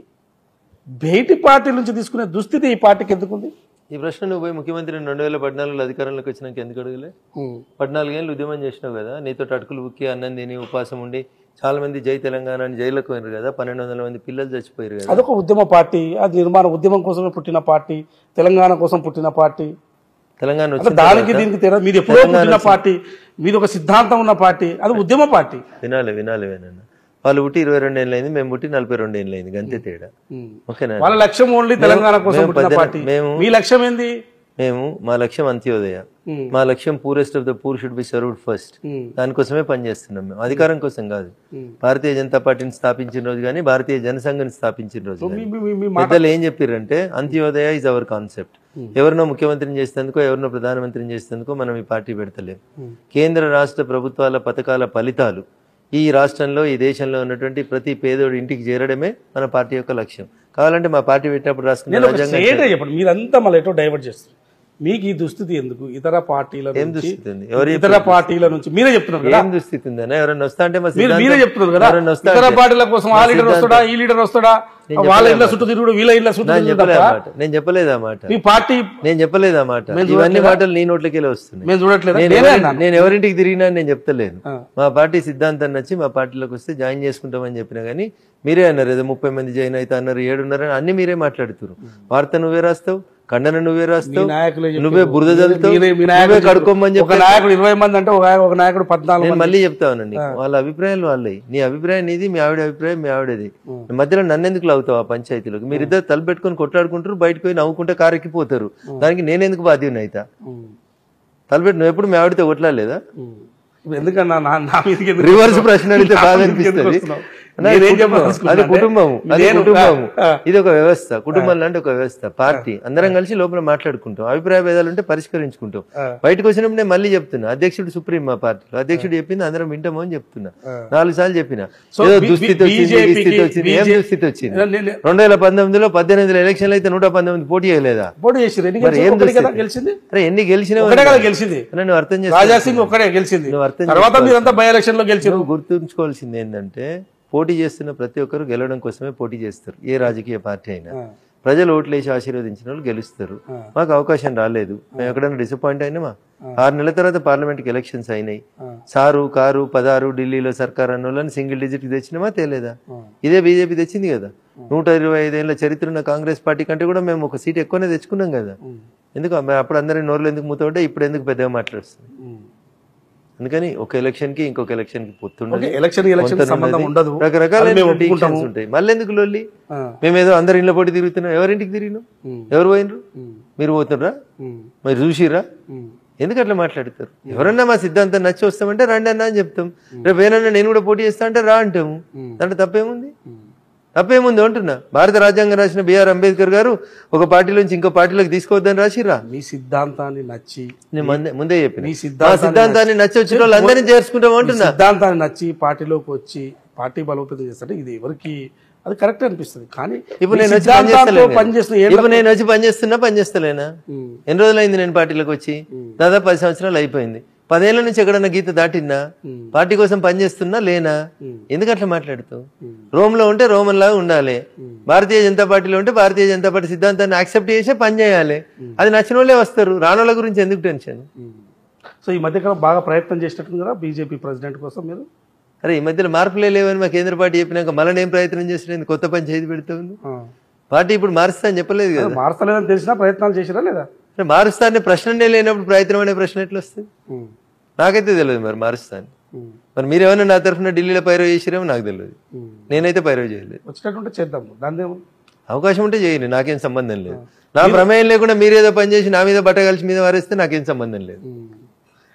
బయటి పార్టీ నుంచి తీసుకునే దుస్థితి ఈ పార్టీకి ఎందుకుంది ఈ ప్రశ్న నువ్వు పోయి ముఖ్యమంత్రిని రెండు వేల పద్నాలుగులో అధికారంలోకి వచ్చినాక ఎందుకు అడగలే పద్నాలుగేళ్ళు ఉద్యమం చేసినావు కదా నీతో అటుకులు ఉక్కి అన్నం తిని ఉపవాసం ఉండి చాలా మంది జై తెలంగాణ అని జైలుకు పోయినారు కదా పన్నెండు వందల మంది పిల్లలు చచ్చిపోయారు కదా అదొక ఉద్యమ పార్టీ అది నిర్మాణ ఉద్యమం కోసమే పుట్టిన పార్టీ తెలంగాణ కోసం పుట్టిన పార్టీ తెలంగాణ అంటే వచ్చిన దానికి దీనికి తేడా మీది ఎప్పుడో పుట్టిన పార్టీ మీది ఒక సిద్ధాంతం ఉన్న పార్టీ అది ఉద్యమ పార్టీ వినాలి వినాలి వినన్న వాళ్ళు పుట్టి ఇరవై రెండు ఏళ్ళు అయింది మేము పుట్టి నలభై రెండు ఏళ్ళు అయింది అంతే తేడా ఓకేనా వాళ్ళ లక్ష్యం ఓన్లీ తెలంగాణ కోసం మేము పుట్టిన పద్దెన- పార్టీ మేము- మీ లక్ష్యం ఏంది మేము మా లక్ష్యం అంత్యోదయ Hmm. మా లక్ష్యం poorest of the poor should be served first Hmm. దానికోసమే పనిచేస్తున్నాం మేము అధికారం కోసం కాదు భారతీయ జనతా పార్టీని స్థాపించిన రోజు కానీ భారతీయ జనసంఘాన్ని స్థాపించిన రోజు మీ- కానీ మీ- మీ- మీ మాట పెద్దలు ఏం చెప్పారంటే అంత్యోదయ ఇస్ అవర్ కాన్సెప్ట్ ఎవరినో ముఖ్యమంత్రిని చేసేందుకో ఎవరినో ప్రధానమంత్రిని చేసేందుకో మనం ఈ పార్టీ పెడతలేం కేంద్ర రాష్ట్ర ప్రభుత్వాల పథకాల ఫలితాలు ఈ రాష్ట్రంలో ఈ దేశంలో ఉన్నటువంటి ప్రతి పేదోడి ఇంటికి చేరడమే మన పార్టీ యొక్క లక్ష్యం కావాలంటే మా పార్టీ పెట్టినప్పుడు రాసుకున్న నేను ఒక రాజ్యాంగం స్ట్రేట్ చెప్పండి మీరంతా మళ్ళీ ఎటో డైవర్ట్ చేస్తారు మీకు ఈ దుస్థితి ఎందుకు ఇతర పార్టీల ఏం నుంచి దుస్థితి ఉంది ఎవరు ఇతర పార్టీల నుంచి మీరే చెప్తున్నారు కదా ఏం దుస్థితి ఉందన్నా ఎవరైనా వస్తా అంటే మా మీరు సిద్ధాంతం- మీరే చెప్తున్నారు కదా ఎవరైనా వస్తా ఇతర అంటే- పార్టీల కోసం ఆ లీడర్ వస్తాడా ఈ లీడర్ వస్తాడా వాళ్ళ ఇళ్ళ చుట్టూ తిరుగుడు వీళ్ళ ఇళ్ళ చుట్టూ నేను తిరుగుడు చెప్పలేదు తప్ప ఆ మాట నేను చెప్పలేదు ఆ మాట మీ పార్టీ నేను చెప్పలేదు ఆ మాట ఇవన్నీ మాటలు నీ నోట్లకి వస్తున్నాయి మేము చూడట్లేదా నేను నేనే ఎవరి- అన్నాను నేను ఎవరింటికి తిరిగినా అని నేను చెప్తలేను ఆ. మా పార్టీ సిద్ధాంతం నచ్చి మా పార్టీలోకి వస్తే జాయిన్ చేసుకుంటామని చెప్పినా కానీ మీరే అన్నారు ఏదో ముప్పై మంది జాయిన్ అవుతా అన్నారు ఏడున్నారు అని అన్ని మీరే మాట్లాడుతున్నారు వార్త నువ్వే రాస్తావు ఖండన నువ్వే రాస్తావు నాయకులే చెప్పారు. నువ్వే బురద చల్లుతావు మీరే- మీ నువ్వే నాయకుడు కడుక్కోమని ఒక చెప్పి నాయకుడు ఇరవై మంది అంటే ఒక ఒక నాయకుడు పద్నాలుగు నేను మంది మళ్ళీ చెప్తాను వాళ్ళ అభిప్రాయాలు వాళ్ళవి నీ అభిప్రాయం నీది మీ ఆవిడ అభిప్రాయం మీ ఆవిడది మధ్యలో నన్ను ఎందుకు లాగుతావు ఆ పంచాయతీలోకి మీరిద్దరు తలపెట్టుకొని కొట్లాడుకుంటారు బయటకు పోయి నవ్వుకుంటే కారెక్కిపోతారు దానికి నేనెందుకు బాధ్యుని అవుతా ఉమ్. తలపెట్టి నువ్వు ఎప్పుడు మీ ఆవిడతో కొట్లాడలేదా ఉమ్. ఇప్పుడు ఎందుకన్నా నా నా మీదకి ఎందుకు రివర్స్ ప్రశ్న అడిగితే నా బాగా మీదకి ఎందుకు అనిపిస్తుంది వస్తున్నావు? అన్నా, నేనేం ఇది కుటుంబం. చెప్పదలుచుకున్నా అది అంటే, కుటుంబము అది నేను- కుటుంబము ఆ, ఇది ఒక వ్యవస్థ కుటుంబం లాంటి ఒక వ్యవస్థ పార్టీ అందరం కలిసి లోపల మాట్లాడుకుంటాం అభిప్రాయ భేదాలు ఉంటే పరిష్కరించుకుంటాం ఆ. బయటకు వచ్చినప్పుడు నేను మళ్ళీ చెప్తున్నా అధ్యక్షుడు సుప్రీం మా పార్టీలో అధ్యక్షుడు చెప్పింది అందరం వింటాము అని చెప్తున్నా ఆ. నాలుగు సార్లు చెప్పిన సో ఏదో బి- దుస్థితి బి- వచ్చింది BJP కి- దుస్థితి వచ్చింది ఏం BJP దుస్థితి వచ్చింది నేను- నేను- రెండు వేల పంతొమ్మిదిలో పద్దెనిమిది ఎలక్షన్లు అయితే నూట పంతొమ్మిది పోటీ చేయలేదా పోటీ చేసి ఎన్ని మరి గెలిచింది ఏం ఒకటే కదా దుస్థితి? గెలిచింది అరే ఎన్ని గెలిచినా ఒకటే కదా గెలిచింది నువ్వు అర్థం చేసుకో రాజా సింగ్ ఒక్కడే గెలిచింది నువ్వు అర్థం తర్వాత మీరంతా బై ఎలక్షన్ లో గెలిచారు నువ్వు గుర్తుంచుకోవాల్సింది ఏంటంటే పోటీ చేస్తున్న ప్రతి ఒక్కరు గెలవడం కోసమే పోటీ చేస్తారు ఏ రాజకీయ పార్టీ అయినా ఆ. ప్రజలు ఓట్లేసి ఆశీర్వదించిన వాళ్ళు గెలుస్తారు ఆ. మాకు అవకాశం రాలేదు మేము ఎక్కడైనా డిసప్పాయింట్ అయినామా ఆరు నెలల తర్వాత పార్లమెంట్కి ఎలక్షన్స్ అయినాయి ఆ. సారు కారు పదారు ఢిల్లీలో సర్కార్ అన్న వాళ్ళని సింగిల్ డిజిట్ తెచ్చినామా తేలేదా ఆ. ఇదే బీజేపీ తెచ్చింది కదా నూట ఇరవై ఐదేళ్ల చరిత్ర ఉన్న కాంగ్రెస్ పార్టీ కంటే కూడా మేము ఒక సీట్ ఎక్కువనే తెచ్చుకున్నాం కదా ఉమ్. ఎందుకు మరి అప్పుడు అందరి నోర్లు ఎందుకు మూతపడ్డా ఇప్పుడు ఎందుకు పెద్దగా మాట్లాడుస్తుంది ఉమ్. అందుకని ఒక ఎలక్షన్ కి ఇంకొక ఎలక్షన్ కి పొత్తుండదు ఓకే ఎలక్షన్ ఎలక్షన్ పొంతన సంబంధం ఉన్నది. ఉండదు రకరకాల అది మేము ఒప్పుకుంటాము ఉంటాయి మళ్ళీ ఎందుకు లొల్లి ఆ. మేమేదో అందరి ఇళ్ళ పోటీ తిరుగుతున్నాం ఎవరింటికి తిరిగినాం ఉమ్. ఎవరు పోయినరు ఉమ్. మీరు పోతున్నారా ఉమ్. మీరు చూసిరా ఉమ్. ఎందుకు అట్లా మాట్లాడతారు ఎవరన్నా మా సిద్ధాంతం నచ్చి వస్తామంటే రండి అన్న అని చెప్తాం రేపు ఏనన్నా నేను కూడా పోటీ చేస్తా అంటే రా అంటాము ఉమ్. దాంట్లో తప్పేముంది ఉమ్. తప్పేముంది అంటున్నా భారత రాజ్యాంగం రాసిన బిఆర్ అంబేద్కర్ గారు ఒక పార్టీలోంచి ఇంకో పార్టీలోకి తీసుకోవద్దని రాసిరా మీ సిద్ధాంతాన్ని నచ్చి నేను ముందే- ముందే చెప్పిన మీ మా సిద్ధాంతాన్ని సిద్ధాంతాన్ని నచ్చి వచ్చిన వాళ్ళు అందరినీ చేర్చుకుంటాం మీ అంటున్నా సిద్ధాంతాన్ని నచ్చి పార్టీలోకి వచ్చి పార్టీ బలోపేతం చేస్తే ఇది ఎవరికి అది కరెక్ట్ అనిపిస్తుంది కానీ ఇప్పుడు మీ నేను వచ్చి సిద్ధాంతాలతో పనిచేస్తలేను. పనిచేస్తున్న ఏ ఇప్పుడు నేను వచ్చి పనిచేస్తున్నా పనిచేస్తలేనా ఉమ్. ఎన్ని రోజులైంది నేను పార్టీలోకి వచ్చి దాదాపు పది సంవత్సరాలు అయిపోయింది పదేళ్ల నుంచి ఎక్కడన్నా గీత దాటిన్నా ఉమ్. పార్టీ కోసం పనిచేస్తున్నా లేనా ఉమ్. ఎందుకు అట్లా మాట్లాడుతావు ఉమ్. రోమ్ లో ఉంటే రోమన్ లాగా ఉండాలి భారతీయ జనతా పార్టీలో ఉంటే భారతీయ జనతా పార్టీ సిద్ధాంతాన్ని యాక్సెప్ట్ చేసే పని చేయాలి అది నచ్చిన వాళ్ళే వస్తారు రానోళ్ళ గురించి ఎందుకు టెన్షన్ ఉమ్. సో ఈ మధ్యకాలం బాగా ప్రయత్నం చేసినట్టుంది కదా బీజేపీ ప్రెసిడెంట్ కోసం మీరు అరే ఈ మధ్యలో మార్పులే లేవని మా కేంద్ర పార్టీ చెప్పినాక మళ్ళీ ఏం ప్రయత్నం చేసిన కొత్త పని చేతి పెడుతుంది ఆ. పార్టీ ఇప్పుడు మారుస్తా అని చెప్పలేదు కదా మార్చలేదని తెలిసినా ప్రయత్నాలు చేసిరా లేదా అరే మారుస్తా అనే ప్రశ్ననే లేనప్పుడు ప్రయత్నం అనే ప్రశ్న ఎట్లా వస్తుంది ఉమ్. నాకైతే తెలియదు మరి మారుస్తాను ఉమ్. మరి మీరేమైనా నా తరఫున ఢిల్లీలో పైరవ్ చేసిరేమో నాకు తెలియదు ఉమ్. నేనైతే పైరవ్ చేయలేదు వచ్చేటట్టుంటే చేద్దాం దాని అవకాశం ఉంటే చేయండి నాకేం సంబంధం లేదు నా ప్రమేయం లేకుండా మీరేదో పని చేసి నా మీద బట్ట కలిసి మీద వారేస్తే నాకేం సంబంధం లేదు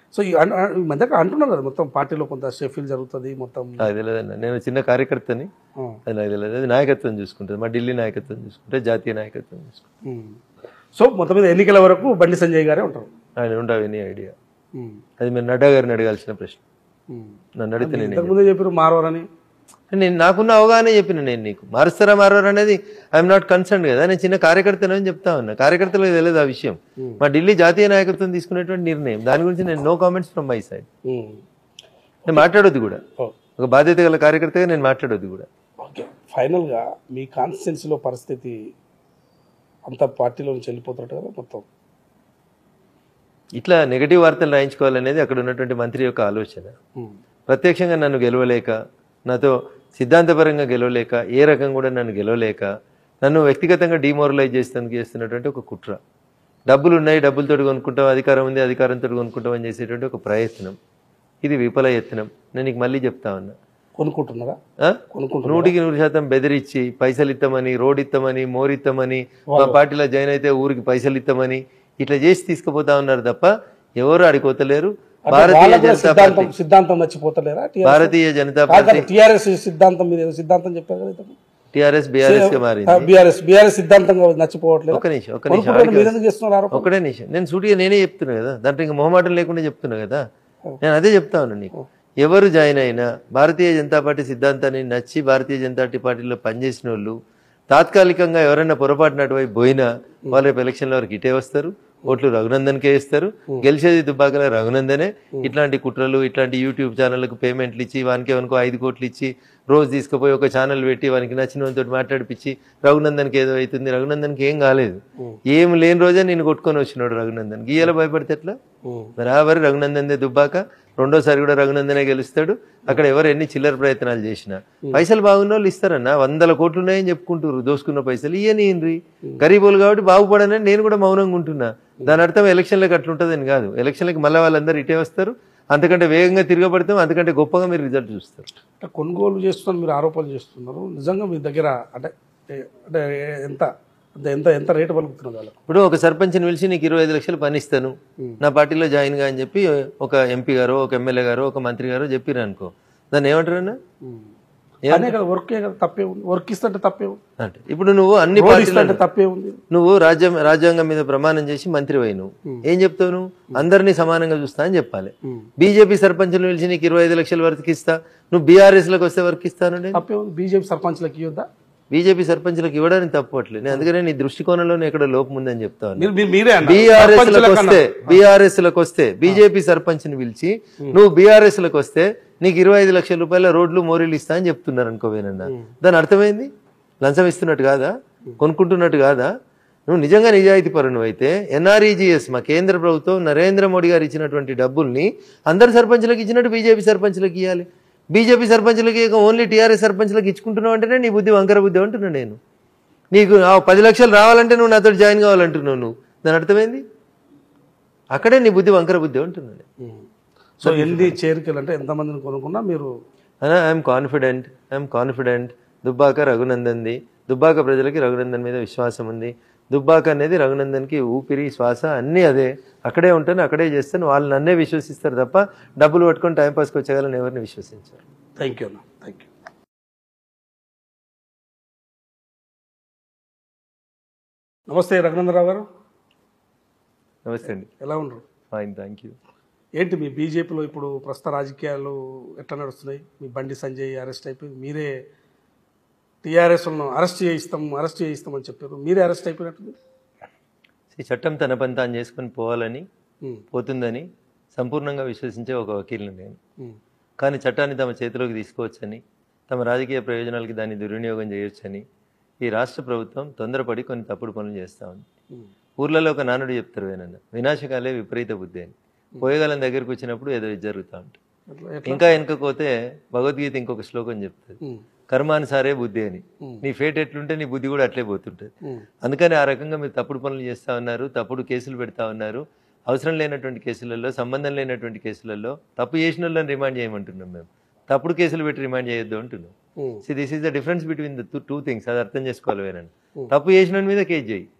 సో ఈ అన్- అన్- ఈ మధ్య అంటున్నారు కదా మొత్తం పార్టీలో కొంత షెఫిల్ జరుగుతుంది మొత్తం నాకు తెలియదన్న నేను చిన్న కార్యకర్తని ఆ, అది నాకు తెలియదు అది నాయకత్వం చూసుకుంటుంది మా ఢిల్లీ నాయకత్వం చూసుకుంటే జాతీయ నాయకత్వం చూసుకుంటే ఉమ్. సో మొత్తం మీద ఎన్నికల వరకు బండి సంజయ్ గారే ఉంటారు ఆయన ఉండవు ఎనీ ఐడియా ఉమ్, అది మీరు నడ్డా గారిని అడగాల్సిన ప్రశ్న ఉమ్. నన్ను అడిగితే నేను ఇంతకుముందే చెప్పారు మారవరని నేను నాకున్న అవగాహన చెప్పిన నేను నీకు మారుస్తారా మారవరా అనేది ఐఎమ్ నాట్ కన్సర్న్ కదా నేను చిన్న కార్యకర్తనని చెప్తా ఉన్నా కార్యకర్తలకు తెలియదు ఆ విషయం మా ఢిల్లీ జాతీయ నాయకత్వం తీసుకునేటువంటి నిర్ణయం దాని గురించి నేను no comments from my side um. నేను మాట్లాడొద్దు కూడా ఓ, ఒక బాధ్యత గల కార్యకర్తగా నేను మాట్లాడొద్దు కూడా ఓకే ఫైనల్గా మీ కాన్స్టిట్యున్సీలో పరిస్థితి అంతా పార్టీలో నుంచి వెళ్ళిపోతున్నట్టు కదా మొత్తం ఇట్లా నెగటివ్ వార్తలు రాయించుకోవాలనేది అక్కడ ఉన్నటువంటి మంత్రి యొక్క ఆలోచన ఉమ్. ప్రత్యక్షంగా నన్ను గెలవలేక నాతో సిద్ధాంతపరంగా గెలవలేక ఏ రకం కూడా నన్ను గెలవలేక నన్ను వ్యక్తిగతంగా డిమోరలైజ్ చేస్తానికి చేస్తున్నటువంటి ఒక కుట్ర డబ్బులు ఉన్నాయి డబ్బులతో కొనుక్కుంటాం అధికారం ఉంది అధికారంతో కొనుక్కుంటాం అని చేసేటువంటి ఒక ప్రయత్నం ఇది విఫల యత్నం నేను నీకు మళ్ళీ చెప్తా ఉన్నా కొనుక్కుంటున్నారా ఆ? కొనుక్కుంటున్నారా నూటికి నూరు శాతం బెదిరించి పైసలు ఇస్తామని రోడ్ ఇస్తామని మోర్ ఇస్తామని మా పార్టీలో జాయిన్ అయితే ఊరికి పైసలు ఇస్తామని ఇట్లా చేసి తీసుకుపోతా ఉన్నారు తప్ప ఎవరు ఆడిపోతలేరు భారతీయ వాళ్ళకు కూడా జనతా పార్టీ సిద్ధాంతం సిద్ధాంతం మర్చిపోతలేరా భారతీయ జనతా పార్టీ టిఆర్ఎస్ సిద్ధాంతం మీద ఏదో సిద్ధాంతం చెప్పారు కదా టిఆర్ఎస్ బీఆర్ఎస్ గా మారింది బీఆర్ఎస్ బీఆర్ఎస్ సిద్ధాంతం నచ్చిపోవట్లేదు ఒక నిమిషం ఒక నిమిషం కొనుక్కుంటారు మీరు ఎందుకు చేస్తున్నారు ఆరోపణ ఒకటే నిమిషం నేను సూటిగా నేనే చెప్తున్నా కదా దాంట్లో ఇంకా మొహమాటం లేకుండా చెప్తున్నా కదా నేను అదే చెప్తా ఉన్నా నీకు ఎవరు జాయిన్ అయినా భారతీయ జనతా పార్టీ సిద్ధాంతాన్ని నచ్చి భారతీయ జనతా పార్టీలో పనిచేసిన వాళ్ళు తాత్కాలికంగా ఎవరైనా పొరపాటున అటువైపు పోయినా వాళ్ళు రేపు ఎలక్షన్ల వరకు ఇటే వస్తారు ఓట్లు రఘునందన్కే ఇస్తారు గెలిచేది దుబ్బాకల రఘునందనే ఇట్లాంటి కుట్రలు ఇట్లాంటి యూట్యూబ్ ఛానళ్ళకు పేమెంట్లు ఇచ్చి వానికి ఎవరికో ఐదు కోట్లు ఇచ్చి రోజు తీసుకుపోయి ఒక ఛానల్ పెట్టి వానికి నచ్చిన వానితో మాట్లాడిపించి రఘునందన్కి ఏదో అవుతుంది రఘునందన్కి ఏం కాలేదు ఏం లేని రోజే నేను కొట్టుకొని వచ్చినాడు రఘునందన్ గీయాల భయపడితే ఎట్లా ఉమ్. బరాబరి రఘునందన్ దుబ్బాక రెండోసారి కూడా రఘునందనే గెలుస్తాడు అక్కడ ఎవరు ఎన్ని చిల్లర ప్రయత్నాలు చేసినా పైసలు బాగున్న వాళ్ళు ఇస్తారన్న వందల కోట్లు ఉన్నాయని చెప్పుకుంటారు దోసుకున్న పైసలు ఇయ్యని గరీబులు కాబట్టి బాగుపడనని నేను కూడా మౌనంగా ఉంటున్నా దాని అర్థం ఎలక్షన్లకు అట్లుంటుందని కాదు ఎలక్షన్లకి మళ్ళీ వాళ్ళందరూ ఇటే వస్తారు అంతకంటే వేగంగా తిరగబడతాం అంతకంటే గొప్పగా మీరు రిజల్ట్ చూస్తారు అంటే కొనుగోలు చేస్తున్నారు మీరు ఆరోపణలు చేస్తున్నారు నిజంగా మీ దగ్గర అంటే ఏ- అంటే ఎంత అంటే ఎంత ఎంత రేటు పలుకుతున్నారు వాళ్ళకు ఇప్పుడు ఒక సర్పంచ్ని పిలిచి నీకు ఇరవై ఐదు లక్షలు పని ఇస్తాను నా పార్టీలో జాయిన్ గా అని చెప్పి ఒక ఎంపీ గారు ఒక ఎమ్మెల్యే గారు ఒక మంత్రి గారు చెప్పిరు అనుకో దాన్ని ఏమంటారన్నా ఉమ్. అనే కదా వర్కే కదా తప్పే ఉంది వర్క్ ఇస్తుంటే తప్పే ఉంది అంటే ఇప్పుడు నువ్వు అన్ని రోడ్ పార్టీలు ఇస్తుంటే తప్పే ఉంది నువ్వు రాజ్యం రాజ్యాంగం మీద ప్రమాణం చేసి మంత్రి నువ్వు ఏం చెప్తావు నువ్వు అందరినీ సమానంగా చూస్తా అని చెప్పాలి ఉమ్. బీజేపీ సర్పంచ్లు పిలిచి నీకు ఇరవై ఐదు లక్షల వరకు ఇస్తా నువ్వు బీఆర్ఎస్ లకు వస్తే వరకు ఇస్తానండి తప్పే ఉంది బీజేపీ సర్పంచ్లకు ఇవ్వద్దా బీజేపీ సర్పంచ్లకు ఇవ్వడానికి తప్పట్లేదు నేను అందుకనే నీ దృష్టికోణంలో ఎక్కడ లోపం ఉందని చెప్తాను మీరు మీరు- మీరే అన్నారు. బీఆర్ఎస్ లకు సర్పంచ్లకు వస్తే బీఆర్ఎస్ లకు వస్తే బీజేపీ సర్పంచ్ ని పిలిచి నువ్వు బీఆర్ఎస్ లకు వస్తే నీకు ఇరవై ఐదు లక్షల రూపాయల రోడ్లు మోరీలు ఇస్తా అని చెప్తున్నారు అనుకోవేనన్నా దాని అర్థమైంది లంచం ఇస్తున్నట్టు కాదా కొనుక్కుంటున్నట్టు కాదా నువ్వు నిజంగా నిజాయితీ పరును అయితే ఎన్ఆర్ఈజీఎస్ మా కేంద్ర ప్రభుత్వం నరేంద్ర మోడీ గారు ఇచ్చినటువంటి డబ్బుల్ని అందరు సర్పంచ్లకు ఇచ్చినట్టు బీజేపీ సర్పంచ్లకు ఇవ్వాలి బీజేపీ సర్పంచ్లకి ఇక ఓన్లీ టీఆర్ఎస్ సర్పంచ్లకు ఇచ్చుకుంటున్నావు అంటేనే నీ బుద్ధి వంకర బుద్ధి అంటున్నా నేను నీకు ఆ పది లక్షలు రావాలంటే నువ్వు నాతో జాయిన్ కావాలంటున్నావు నువ్వు దాని అర్థమైంది అక్కడే నీ బుద్ధి వంకర బుద్ధి అంటున్నాను ఉమ్. సో ఎన్ని చేరికలు అంటే ఎంతమందిని కొనుక్కున్నా మీరు I'm confident I'm confident Dubbaka రఘునందన్ది దుబ్బాక ప్రజలకి రఘునందన్ మీద విశ్వాసం ఉంది దుబ్బాక అనేది రఘునందన్కి ఊపిరి శ్వాస అన్నీ అదే అక్కడే ఉంటాను అక్కడే చేస్తాను వాళ్ళు నన్నే విశ్వసిస్తారు తప్ప డబ్బులు పట్టుకొని టైంపాస్కి వచ్చేయాలని ఎవరిని విశ్వసించారు థ్యాంక్ యూ అన్న థ్యాంక్ యూ నమస్తే రఘునందరావు గారు నమస్తే అండి ఎలా ఉన్నారు ఫైన్ థ్యాంక్ యూ ఏంటి మీ బీజేపీలో ఇప్పుడు ప్రస్తుత రాజకీయాలు ఎట్లా నడుస్తున్నాయి మీ బండి సంజయ్ అరెస్ట్ అయిపోయి మీరే టీఆర్ఎస్లను అరెస్ట్ చేయిస్తాం అరెస్ట్ చేయిస్తామని చెప్పారు మీరే అరెస్ట్ అయిపోయినట్టుంది ఈ చట్టం తన పని తాను చేసుకొని పోవాలని ఉమ్, పోతుందని సంపూర్ణంగా విశ్వసించే ఒక వకీల్ని నేను ఉమ్, కానీ చట్టాన్ని తమ చేతిలోకి తీసుకోవచ్చని తమ రాజకీయ ప్రయోజనాలకి దాన్ని దుర్వినియోగం చేయొచ్చని ఈ రాష్ట్ర ప్రభుత్వం తొందరపడి కొన్ని తప్పుడు పనులు చేస్తూ ఉంది ఉమ్, ఊర్లలో ఒక నానుడు చెప్తారు వేనన్న వినాశకాలే విపరీత బుద్ధి అని పోయగలం దగ్గరికి వచ్చినప్పుడు ఏదో ఇది జరుగుతూ ఉంటుంది ఎట్లా ఎట్లా ఇంకా వెనకపోతే భగవద్గీత ఇంకొక శ్లోకం చెప్తుంది ఉమ్, కర్మానుసారే బుద్ధి అని ఉమ్. నీ ఫేట్ ఎట్లుంటే నీ బుద్ధి కూడా అట్లే పోతుంటుంది ఉమ్, అందుకని ఆ రకంగా మీరు తప్పుడు పనులు చేస్తూ ఉన్నారు తప్పుడు కేసులు పెడతా ఉన్నారు అవసరం లేనటువంటి కేసులలో సంబంధం లేనటువంటి కేసులలో తప్పు చేసిన వాళ్ళని రిమాండ్ చేయమంటున్నాం మేము తప్పుడు కేసులు పెట్టి రిమాండ్ చేయొద్దు అంటున్నాం um, see this is the difference between the two things అది అర్థం చేసుకోవాలి వేరండి తప్పు చేసిన వాడి మీద కేసు చేయి